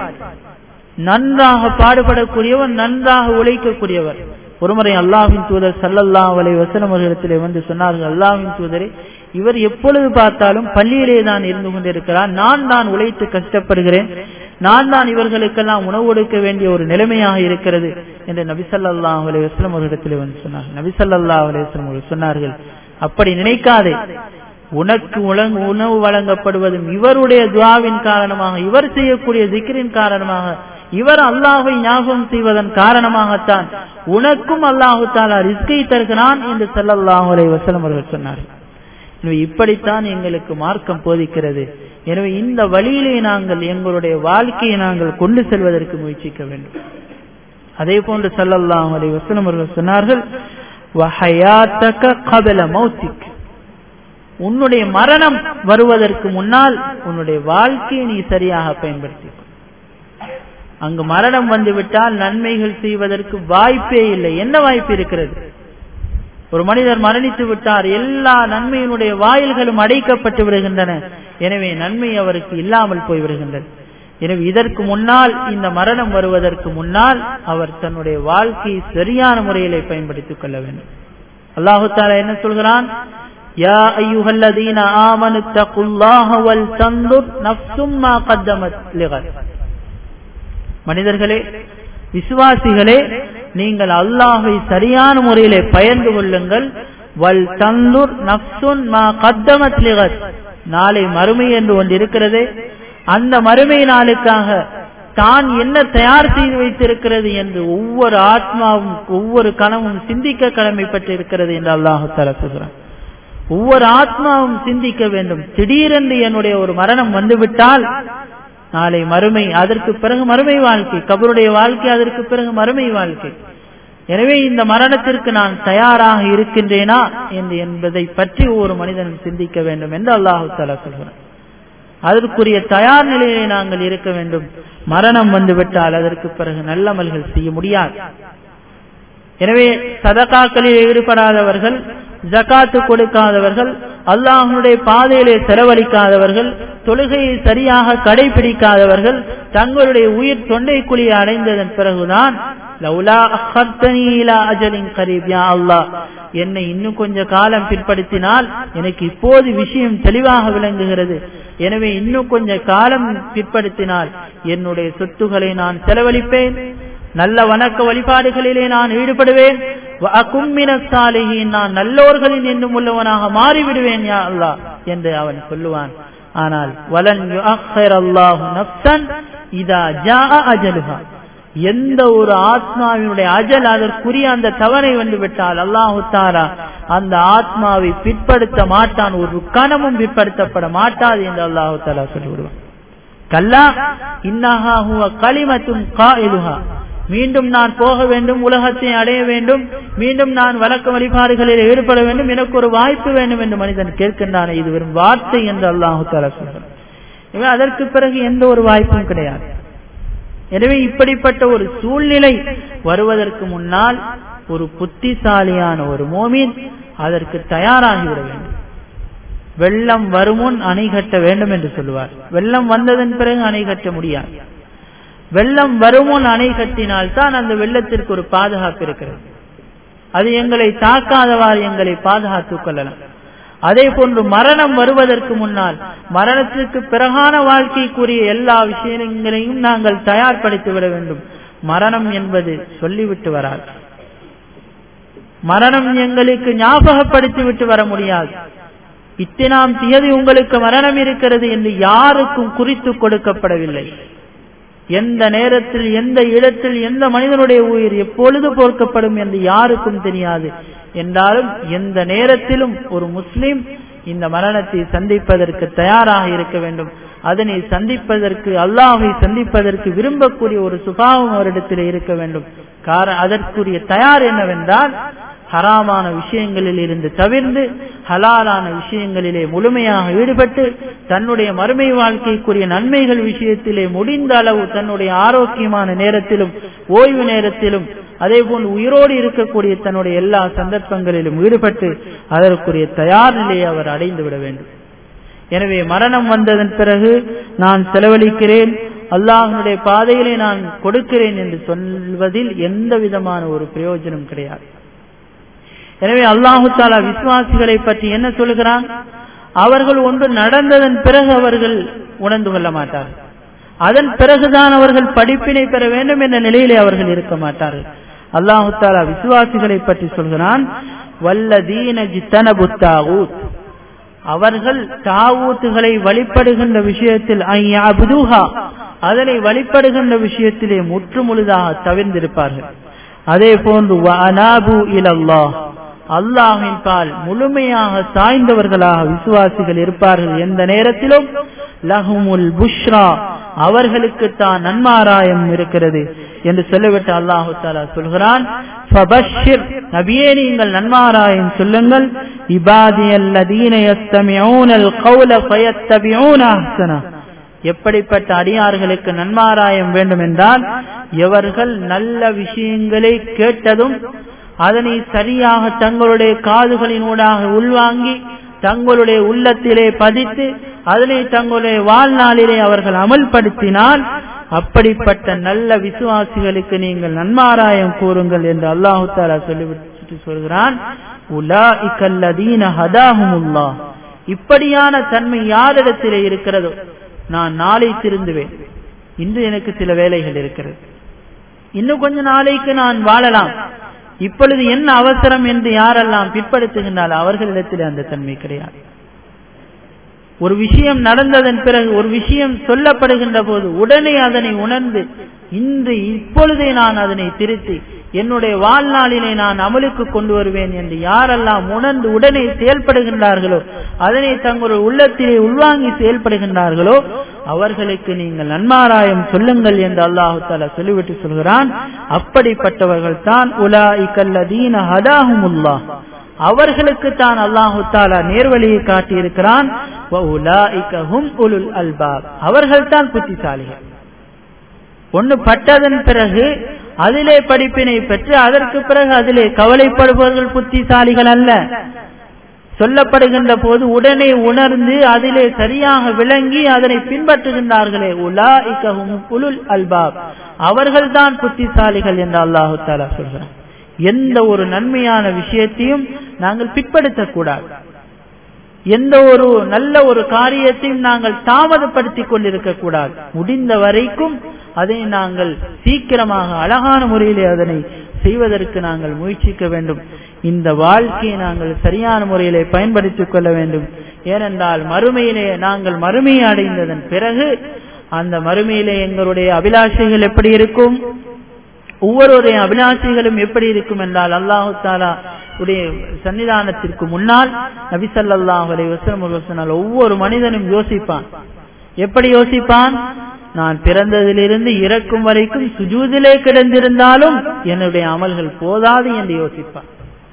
நன்றாக பாடுபடக்கூடியவர் நன்றாக உழைக்கக்கூடியவர் ஒருமுறை அல்லாஹின் தூதர் சல்லல்லா அலை வசனம் அவர்களிடத்திலே வந்து சொன்னார்கள் அல்லாஹின் தூதரே இவர் எப்பொழுது பார்த்தாலும் பள்ளியிலே தான் இருந்து கொண்டிருக்கிறார் நான் தான் உழைத்து கஷ்டப்படுகிறேன் நான் தான் இவர்களுக்கெல்லாம் உணவு கொடுக்க வேண்டிய ஒரு நிலைமையாக இருக்கிறது என்று நபிசல்லா அலை வஸ்லம் அவர்களிடத்திலே வந்து சொன்னார் நபிசல்லா அலை வஸ்லம் அவர்கள் சொன்னார்கள் அப்படி நினைக்காதே உனக்கு உணவு வழங்கப்படுவதும் இவருடைய துவாவின் காரணமாக இவர் செய்யக்கூடிய திக்கரின் காரணமாக இவர் அல்லாஹை ஞாபகம் செய்வதன் காரணமாகத்தான் உனக்கும் அல்லாஹு தாலா ரிஸ்கை தருகிறான் என்று செல்லல்லாஹு அலை வசலம் அவர்கள் சொன்னார்கள் எனவே இப்படித்தான் எங்களுக்கு மார்க்கம் போதிக்கிறது எனவே இந்த வழியிலே நாங்கள் எங்களுடைய வாழ்க்கையை நாங்கள் கொண்டு செல்வதற்கு முயற்சிக்க வேண்டும் அதே போன்று சல்லல்லாஹு அலை வசலம் அவர்கள் சொன்னார்கள் உன்னுடைய மரணம் வருவதற்கு முன்னால் உன்னுடைய வாழ்க்கையை நீ சரியாக பயன்படுத்தி அங்கு மரணம் வந்துவிட்டால் நன்மைகள் செய்வதற்கு வாய்ப்பே இல்லை என்ன வாய்ப்பு இருக்கிறது ஒரு மனிதர் மரணித்து விட்டார் எல்லா நன்மையினுடைய வாயில்களும் அடைக்கப்பட்டு விடுகின்றன எனவே நன்மை அவருக்கு இல்லாமல் போய்விடுகின்றது எனவே இதற்கு முன்னால் இந்த மரணம் வருவதற்கு முன்னால் அவர் தன்னுடைய வாழ்க்கையை சரியான முறையிலே பயன்படுத்திக் கொள்ள வேண்டும் அல்லாஹு தாலா என்ன சொல்கிறான் யா ஐயுஹல்லதீன ஆமனு தகுல்லாஹ வல் தந்துர் நஃப்சும் மா கத்தமத் லிகத் மனிதர்களே விசுவாசிகளே நீங்கள் அல்லாஹை சரியான முறையிலே பயந்து கொள்ளுங்கள் வல் தந்துர் நப்சுன் மா கத்தமத் லிகத் நாளை மறுமை என்று ஒன்று இருக்கிறதே அந்த மறுமை நாளுக்காக தான் என்ன தயார் செய்து வைத்திருக்கிறது என்று ஒவ்வொரு ஆத்மாவும் ஒவ்வொரு கனவும் சிந்திக்க கடமைப்பட்டு இருக்கிறது என்று அல்லாஹு தலா சொல்கிறான் ஒவ்வொரு ஆத்மாவும் சிந்திக்க வேண்டும் திடீரென்று என்னுடைய ஒரு மரணம் வந்துவிட்டால் நாளை மறுமை அதற்கு பிறகு மறுமை வாழ்க்கை கபருடைய வாழ்க்கை அதற்கு பிறகு மறுமை வாழ்க்கை எனவே இந்த மரணத்திற்கு நான் தயாராக இருக்கின்றேனா என்று என்பதை பற்றி ஒவ்வொரு மனிதனும் சிந்திக்க வேண்டும் என்று அல்லாஹு தாலா சொல்கிறான் அதற்குரிய தயார் நிலையிலே நாங்கள் இருக்க வேண்டும் மரணம் வந்துவிட்டால் அதற்கு பிறகு நல்லமல்கள் செய்ய முடியாது எனவே சதகாக்களில் ஈடுபடாதவர்கள் ஜகாத்து கொடுக்காதவர்கள் அல்லாஹனுடைய பாதையிலே செலவழிக்காதவர்கள் தொழுகையை சரியாக கடைபிடிக்காதவர்கள் தங்களுடைய உயிர் தொண்டை குழியை அடைந்ததன் பிறகுதான் லவுலா அஹர்த்தனி இலா அஜலின் கரீப் யா அல்லாஹ் என்னை இன்னும் கொஞ்ச காலம் பிற்படுத்தினால் எனக்கு இப்போது விஷயம் தெளிவாக விளங்குகிறது எனவே இன்னும் கொஞ்ச காலம் பிற்படுத்தினால் என்னுடைய சொத்துக்களை நான் செலவழிப்பேன் நல்ல வணக்க வழிபாடுகளிலே நான் ஈடுபடுவேன் சாலிகின் நான் நல்லோர்களின் என்னும் உள்ளவனாக மாறிவிடுவேன் யா அல்லா என்று அவன் சொல்லுவான் ஆனால் வலன் அல்லாஹு நப்சன் இதா ஜா அஜலுஹா எந்த ஒரு ஆத்மாவினுடைய அஜல் அதற்குரிய அந்த தவறை வந்து விட்டால் அல்லாஹு தாரா அந்த ஆத்மாவை பிற்படுத்த மாட்டான் ஒரு கணமும் பிற்படுத்தப்பட மாட்டாது என்று அல்லாஹு தாலா சொல்லிவிடுவான் கல்லா இன்னஹா ஹுவ களிமத்தும் காயிலுஹா மீண்டும் நான் போக வேண்டும் உலகத்தை அடைய வேண்டும் மீண்டும் நான் வழக்க வழிபாடுகளில் ஈடுபட வேண்டும் எனக்கு ஒரு வாய்ப்பு வேண்டும் என்று மனிதன் கேட்கின்றான் இது வெறும் வார்த்தை என்று அல்லாஹு தாலா சொல்கிறான் அதற்கு பிறகு எந்த ஒரு வாய்ப்பும் கிடையாது எனவே இப்படிப்பட்ட ஒரு சூழ்நிலை வருவதற்கு முன்னால் ஒரு புத்திசாலியான ஒரு மோமின் அதற்கு தயாராகிவிட வேண்டும் வெள்ளம் வருமுன் அணை கட்ட வேண்டும் என்று சொல்லுவார் வெள்ளம் வந்ததன் பிறகு அணை கட்ட முடியாது வெள்ளம் வருமுன் அணை கட்டினால் தான் அந்த வெள்ளத்திற்கு ஒரு பாதுகாப்பு இருக்கிறது அது எங்களை தாக்காதவாறு எங்களை பாதுகாத்துக் கொள்ளலாம் அதே போன்று மரணம் வருவதற்கு முன்னால் மரணத்திற்கு பிறகான வாழ்க்கைக்குரிய எல்லா விஷயங்களையும் நாங்கள் தயார்படுத்தி விட வேண்டும் மரணம் என்பது சொல்லிவிட்டு வராது மரணம் எங்களுக்கு ஞாபகப்படுத்தி விட்டு வர முடியாது இத்தனாம் தேதி உங்களுக்கு மரணம் இருக்கிறது என்று யாருக்கும் குறித்து கொடுக்கப்படவில்லை எந்த நேரத்தில் எந்த இடத்தில் எந்த மனிதனுடைய உயிர் எப்பொழுது போர்க்கப்படும் என்று யாருக்கும் தெரியாது என்றாலும் எந்த நேரத்திலும் ஒரு முஸ்லிம் இந்த மரணத்தை சந்திப்பதற்கு தயாராக இருக்க வேண்டும் அதனை சந்திப்பதற்கு அல்லாஹை சந்திப்பதற்கு விரும்பக்கூடிய ஒரு சுபாவம் அவரிடத்தில் இருக்க வேண்டும் காரணம் அதற்குரிய தயார் என்னவென்றால் ஹராமான விஷயங்களில் இருந்து தவிர்ந்து ஹலாலான விஷயங்களிலே முழுமையாக ஈடுபட்டு தன்னுடைய மறுமை வாழ்க்கைக்குரிய நன்மைகள் விஷயத்திலே முடிந்த அளவு தன்னுடைய ஆரோக்கியமான நேரத்திலும் ஓய்வு நேரத்திலும் அதே போல் உயிரோடு இருக்கக்கூடிய தன்னுடைய எல்லா சந்தர்ப்பங்களிலும் ஈடுபட்டு அதற்குரிய தயார் நிலையை அவர் அடைந்து விட வேண்டும் எனவே மரணம் வந்ததன் பிறகு நான் செலவழிக்கிறேன் அல்லாஹனுடைய பாதையிலே நான் கொடுக்கிறேன் என்று சொல்வதில் எந்த விதமான ஒரு பிரயோஜனம் கிடையாது எனவே அல்லாஹு தாலா விசுவாசிகளை பற்றி என்ன சொல்கிறான் அவர்கள் ஒன்று நடந்ததன் பிறகு அவர்கள் உணர்ந்து கொள்ள மாட்டார்கள் அதன் பிறகுதான் அவர்கள் படிப்பினை பெற வேண்டும் என்ற நிலையிலே அவர்கள் இருக்க மாட்டார்கள் அல்லாஹு தாலா விசுவாசிகளை பற்றி சொல்கிறான் வல்லதீன ஜித்தனபு தாவூத் அவர்கள் தாவூத்துகளை வழிபடுகின்ற விஷயத்தில் ஐயாபுதுஹா அதனை வழிபடுகின்ற விஷயத்திலே முற்று முழுதாக தவிர்ந்திருப்பார்கள் அதே போன்று அனாபு இலல்லாஹ் அல்லாஹின் பால் முழுமையாக சாய்ந்தவர்களாக விசுவாசிகள் இருப்பார்கள் எந்த நேரத்திலும் லஹுமுல் புஷ்ரா அவர்களுக்கு தான் நன்மாராயம் இருக்கிறது என்று சொல்லிவிட்டு அல்லாஹு தாலா சொல்கிறான் நபியே நீங்கள் நன்மாராயம் சொல்லுங்கள் எப்படிப்பட்ட அடியார்களுக்கு நன்மாராயம் வேண்டும் என்றால் எவர்கள் நல்ல விஷயங்களை கேட்டதும் அதனை சரியாக தங்களுடைய காதுகளினூடாக உள்வாங்கி தங்களுடைய உள்ளத்திலே பதித்து அதனை தங்களுடைய வாழ்நாளிலே அவர்கள் அமல்படுத்தினால் அப்படிப்பட்ட நல்ல விசுவாசிகளுக்கு நீங்கள் நன்மாராயம் கூறுங்கள் என்று அல்லாஹு தாலா சொல்லிவிட்டு சொல்கிறான் உலா இக்கல்லதீன ஹதாஹுமுல்லா இப்படியான தன்மை யாரிடத்திலே இருக்கிறதோ நான் நாளை திருந்துவேன் இன்று எனக்கு சில வேலைகள் இருக்கிறது இன்னும் கொஞ்ச நாளைக்கு நான் வாழலாம் இப்பொழுது என்ன அவசரம் என்று யாரெல்லாம் பிற்படுத்துகின்றால் அவர்களிடத்தில் அந்த தன்மை கிடையாது ஒரு விஷயம் நடந்ததன் பிறகு ஒரு விஷயம் சொல்லப்படுகின்ற போது உடனே அதனை உணர்ந்து இன்று இப்பொழுதே நான் அதனை திருத்தி என்னுடைய வாழ்நாளிலே நான் அமலுக்கு கொண்டு வருவேன் என்று யாரெல்லாம் உணர்ந்து உடனே செயல்படுகின்றார்களோ அதனை தங்களுடைய உள்ளத்திலே உள்வாங்கி செயல்படுகின்றார்களோ அவர்களுக்கு நீங்கள் நன்மாராயம் சொல்லுங்கள் என்று அல்லாஹு தாலா சொல்லிவிட்டு சொல்கிறான் அப்படிப்பட்டவர்கள் தான் உலா இக்கல்லதீன ஹதாஹுமுல்லா அவர்களுக்கு தான் அல்லாஹு தாலா நேர்வழியை காட்டியிருக்கிறான் அவர்கள் தான் புத்திசாலிகள் ஒன்று பட்டதன் பிறகு அதிலே படிப்பினை பெற்று அதற்கு பிறகு அதிலே கவலைப்படுபவர்கள் புத்திசாலிகள் அல்ல சொல்லப்படுகின்ற போது உடனே உணர்ந்து அதிலே சரியாக விளங்கி அதனை பின்பற்றுகின்றார்களே உலா இக்கஹும் உலுல் அல்பாப் அவர்கள்தான் புத்திசாலிகள் என்று அல்லாஹு தாலா சொல்கிறார் எந்த ஒரு நன்மையான விஷயத்தையும் நாங்கள் பிற்படுத்தக்கூடாது எந்த ஒரு நல்ல ஒரு காரியத்தையும் நாங்கள் தாமதப்படுத்திக் கொண்டிருக்க கூடாது முடிந்த வரைக்கும் அதை நாங்கள் சீக்கிரமாக அழகான முறையிலே அதனை செய்வதற்கு நாங்கள் முயற்சிக்க வேண்டும் இந்த வாழ்க்கையை நாங்கள் சரியான முறையிலே பயன்படுத்திக் கொள்ள வேண்டும் ஏனென்றால் மறுமையிலே நாங்கள் மறுமையை அடைந்ததன் பிறகு அந்த மறுமையிலே எங்களுடைய அபிலாஷைகள் எப்படி இருக்கும் ஒவ்வொருடைய அபிலாஷைகளும் எப்படி இருக்கும் என்றால் அல்லாஹு தாலா உடைய சன்னிதானத்திற்கு முன்னால் நபிசல்லாஹ் அலை வசனம் ஒவ்வொரு மனிதனும் யோசிப்பான் எப்படி யோசிப்பான் நான் பிறந்ததிலிருந்து இறக்கும் வரைக்கும் சுஜூதிலே கிடந்திருந்தாலும் என்னுடைய அமல்கள் போதாது என்று யோசிப்பான்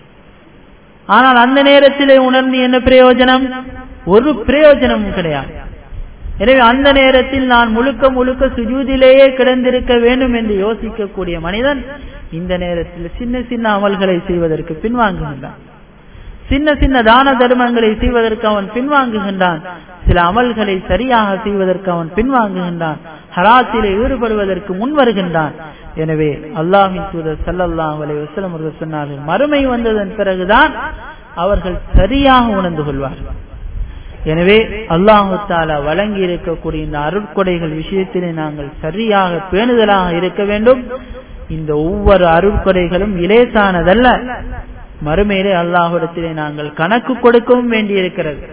ஆனால் அந்த நேரத்திலே உணர்ந்து என்ன பிரயோஜனம் ஒரு பிரயோஜனமும் கிடையாது எனவே அந்த நேரத்தில் நான் முழுக்க முழுக்க சுஜூதிலேயே கிடந்திருக்க வேண்டும் என்று யோசிக்கக்கூடிய மனிதன் இந்த நேரத்தில் சின்ன சின்ன அமல்களை செய்வதற்கு பின்வாங்குகின்றான் சின்ன சின்ன தான தர்மங்களை செய்வதற்கு அவன் பின்வாங்குகின்றான் சில அமல்களை சரியாக செய்வதற்கு அவன் பின்வாங்குகின்றான் ஹராத்திலே ஈடுபடுவதற்கு முன் வருகின்றான் எனவே அல்லாஹின் தூதர் சல்லல்லாஹ் அலை வசலம் அவர்கள் சொன்னார்கள் மறுமை வந்ததன் பிறகுதான் அவர்கள் சரியாக உணர்ந்து கொள்வார்கள் எனவே அல்லாஹு தாலா வழங்கி இருக்கக்கூடிய இந்த அருட்கொடைகள் விஷயத்திலே நாங்கள் சரியாக பேணுதலாக இருக்க வேண்டும் இந்த ஒவ்வொரு அருட்கொடைகளும் இலேசானதல்ல மறுமையிலே அல்லாஹுடத்திலே நாங்கள் கணக்கு கொடுக்கவும் வேண்டியிருக்கிறது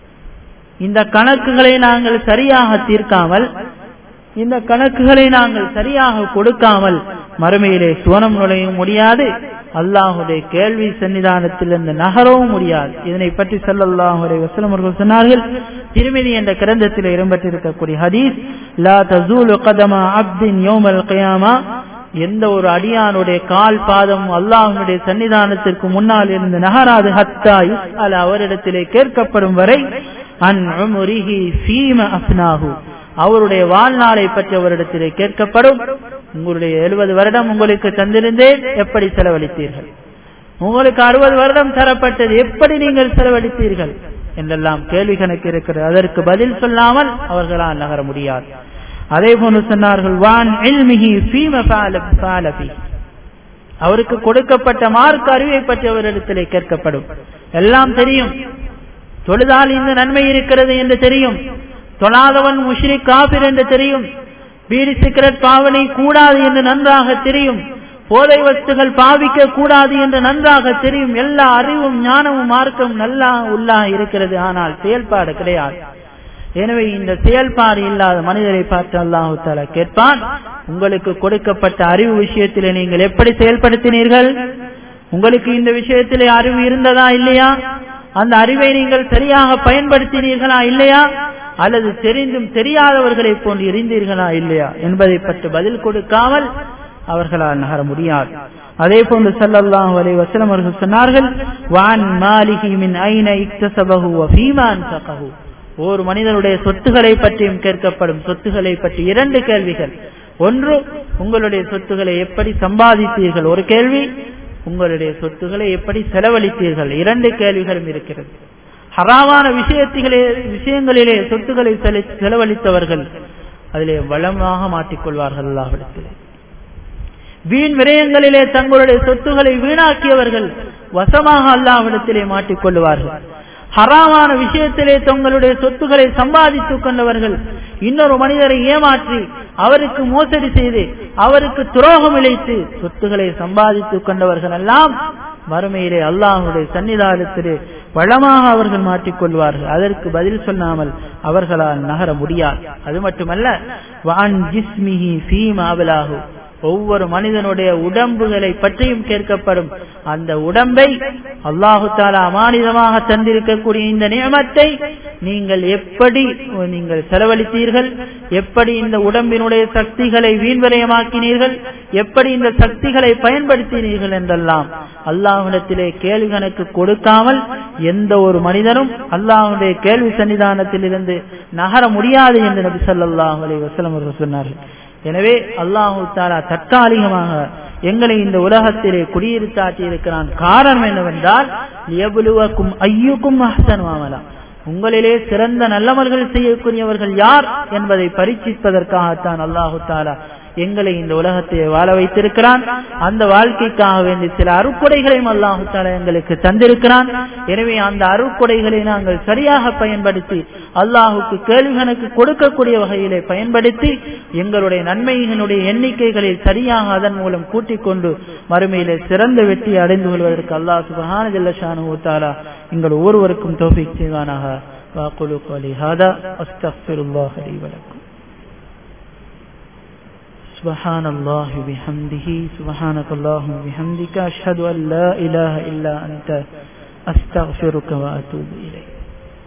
இந்த கணக்குகளை நாங்கள் சரியாக தீர்க்காமல் இந்த கணக்குகளை நாங்கள் சரியாக கொடுக்காமல் மறுமையிலே சுவனம் நுழையும் முடியாது அல்லாஹுடைய கேள்வி சன்னிதானத்திலிருந்து நகரவும் முடியாது இதனை பற்றி சல்லல்லாஹுடைய வசலம் அவர்கள் சொன்னார்கள் திருமதி என்ற கிரந்தத்தில் இடம்பெற்றிருக்கக்கூடிய ஹதீஸ் லா தசூலு கதமா அப்தின் யோமல் கயாமா எந்த ஒரு அடியானுடைய கால் பாதம் அல்லாஹனுடைய சன்னிதானத்திற்கு முன்னால் இருந்து நகராது ஹத்தா அல அவரிடத்திலே கேட்கப்படும் வரை அன் உமுரிஹி ஃபீம அஃப்னாஹு அவருடைய வாழ்நாளை பற்றி அவரிடத்திலே கேட்கப்படும் உங்களுடைய எழுபது வருடம் உங்களுக்கு தந்திருந்தேன் எப்படி செலவழித்தீர்கள் உங்களுக்கு அறுபது வருடம் தரப்பட்டது எப்படி நீங்கள் செலவழித்தீர்கள் என்றெல்லாம் கேள்வி கணக்கு இருக்கிறது அதற்கு பதில் சொல்லாமல் அவர்களால் நகர முடியாது அதே போன்று சொன்னார்கள் வான் இல்மிஹி ஃபீம ஃபாலபி அவருக்கு கொடுக்கப்பட்ட மார்க் அறிவை பற்றி அவரிடத்திலே கேட்கப்படும் எல்லாம் தெரியும் தொழுதால் இந்த நன்மை இருக்கிறது என்று தெரியும் தொழாதவன் முஷ்ரிக் காபிர் என்று தெரியும் பீடி சிகரெட் பாவனை கூடாது என்று நன்றாக தெரியும் போதை வஸ்துகள் பாவிக்க கூடாது என்று நன்றாக தெரியும் எல்லா அறிவும் ஞானமும் மார்க்கம் நல்லா உள்ளா இருக்கிறது ஆனால் செயல்பாடு கிடையாது எனவே இந்த செயல்பாடு இல்லாத மனிதரை பார்த்து அல்லாஹு தாலா கேட்பான் உங்களுக்கு கொடுக்கப்பட்ட அறிவு விஷயத்திலே நீங்கள் எப்படி செயல்படுத்தினீர்கள் உங்களுக்கு இந்த விஷயத்திலே அறிவு இருந்ததா இல்லையா அந்த அறிவை நீங்கள் சரியாக பயன்படுத்தினீர்களா இல்லையா அல்லது தெரிந்தும் தெரியாதவர்களை போன்று இருந்தீர்களா இல்லையா என்பதை பற்றி பதில் கொடுக்காமல் அவர்களால் நகர முடியாது அதே போன்று சல்லல்லாஹு அலைஹி வஸல்லம் அவர்கள் சொன்னார்கள் வான் மாலிகி மின் ஐன இக்தசபஹு வ ஃபீமா அன்ஃபகஹு ஒரு மனிதனுடைய சொத்துக்களை பற்றியும் கேட்கப்படும் சொத்துக்களை பற்றி இரண்டு கேள்விகள் ஒன்று உங்களுடைய சொத்துக்களை எப்படி சம்பாதித்தீர்கள் ஒரு கேள்வி உங்களுடைய சொத்துக்களை எப்படி செலவழித்தீர்கள் இரண்டு கேள்விகளும் இருக்கிறது ஹராமான விஷயத்திலே விஷயங்களிலே சொத்துக்களை செலவழித்தவர்கள் அதிலே வளமாக மாட்டிக்கொள்வார்கள் அல்லாஹிடத்திலே வீண் விரயங்களிலே தங்களுடைய சொத்துக்களை வீணாக்கியவர்கள் வசமாக அல்லாஹ்விடத்திலே மாட்டிக்கொள்வார்கள் ஹராமான விஷயத்திலே தங்களுடைய சொத்துக்களை சம்பாதித்துக் கொண்டவர்கள் இன்னொரு மனிதரை ஏமாற்றி அவருக்கு மோசடி செய்து அவருக்கு துரோகம் இழைத்து சொத்துக்களை சம்பாதித்துக் கொண்டவர்கள் எல்லாம் மறுமையிலே அல்லாஹுடைய சன்னிதானத்திலே வளமாக அவர்கள் மாற்றிக்கொள்வார்கள் அதற்கு பதில் சொல்லாமல் அவர்களால் நகர முடியாது அது மட்டுமல்ல வான் ஜிஸ்மிஹி ஃபீம் ஆவலாகு ஒவ்வொரு மனிதனுடைய உடம்புகளை பற்றியும் கேட்கப்படும் அந்த உடம்பை அல்லாஹு தாலா அமானிதமாக தந்திருக்கக்கூடிய இந்த நியமத்தை நீங்கள் எப்படி நீங்கள் செலவழித்தீர்கள் எப்படி இந்த உடம்பினுடைய சக்திகளை வீண்வரையமாக்கினீர்கள் எப்படி இந்த சக்திகளை பயன்படுத்தினீர்கள் என்றெல்லாம் அல்லாஹ்விடத்திலே கேள்வி கணக்கு கொடுக்காமல் எந்த ஒரு மனிதனும் அல்லாஹுடைய கேள்வி சன்னிதானத்தில் இருந்து நகர முடியாது என்று நபி ஸல்லல்லாஹு அலைஹி வஸல்லம் அவர்கள் சொன்னார்கள் எனவே அல்லாஹு தாலா தற்காலிகமாக எங்களை இந்த உலகத்திலே குடியிருத்தாட்டி இருக்கிறான் காரணம் என்னவென்றால் எவ்வளவுக்கும் ஐயுக்கும் அஹ்சன் மாமலாம் உங்களிலே சிறந்த நல்லவர்கள் செய்யக்கூடியவர்கள் யார் என்பதை பரீட்சிப்பதற்காகத்தான் அல்லாஹு தாலா எங்களை இந்த உலகத்தை வாழ வைத்திருக்கிறான் அந்த வாழ்க்கைக்காக வேண்டி சில அருக்குடைகளையும் அல்லாஹு தாலா எங்களுக்கு தந்திருக்கிறான் எனவே அந்த அருக்குடைகளை நாங்கள் சரியாக பயன்படுத்தி அல்லாஹுக்கு கேள்வி கணக்கு கொடுக்கக்கூடிய வகையிலே பயன்படுத்தி எங்களுடைய நன்மைகளுடைய எண்ணிக்கைகளில் சரியாக அதன் மூலம் கூட்டிக் கொண்டு மறுமையிலே சிறந்த வெற்றி அடைந்து கொள்வதற்கு அல்லாஹ் சுபஹான ஜல்லஷானு தாலா எங்கள் ஒவ்வொருவருக்கும் தோஃபிக் செய்வானாக வாக்குலு கோலி ஹாதா அஸ்தக்ஃபிருல்லாஹ் லி வலக்கும் سبحان الله بحمده سبحانك اللهم بحمدك أشهد أن لا إله إلا أنت أستغفرك وأتوب إليك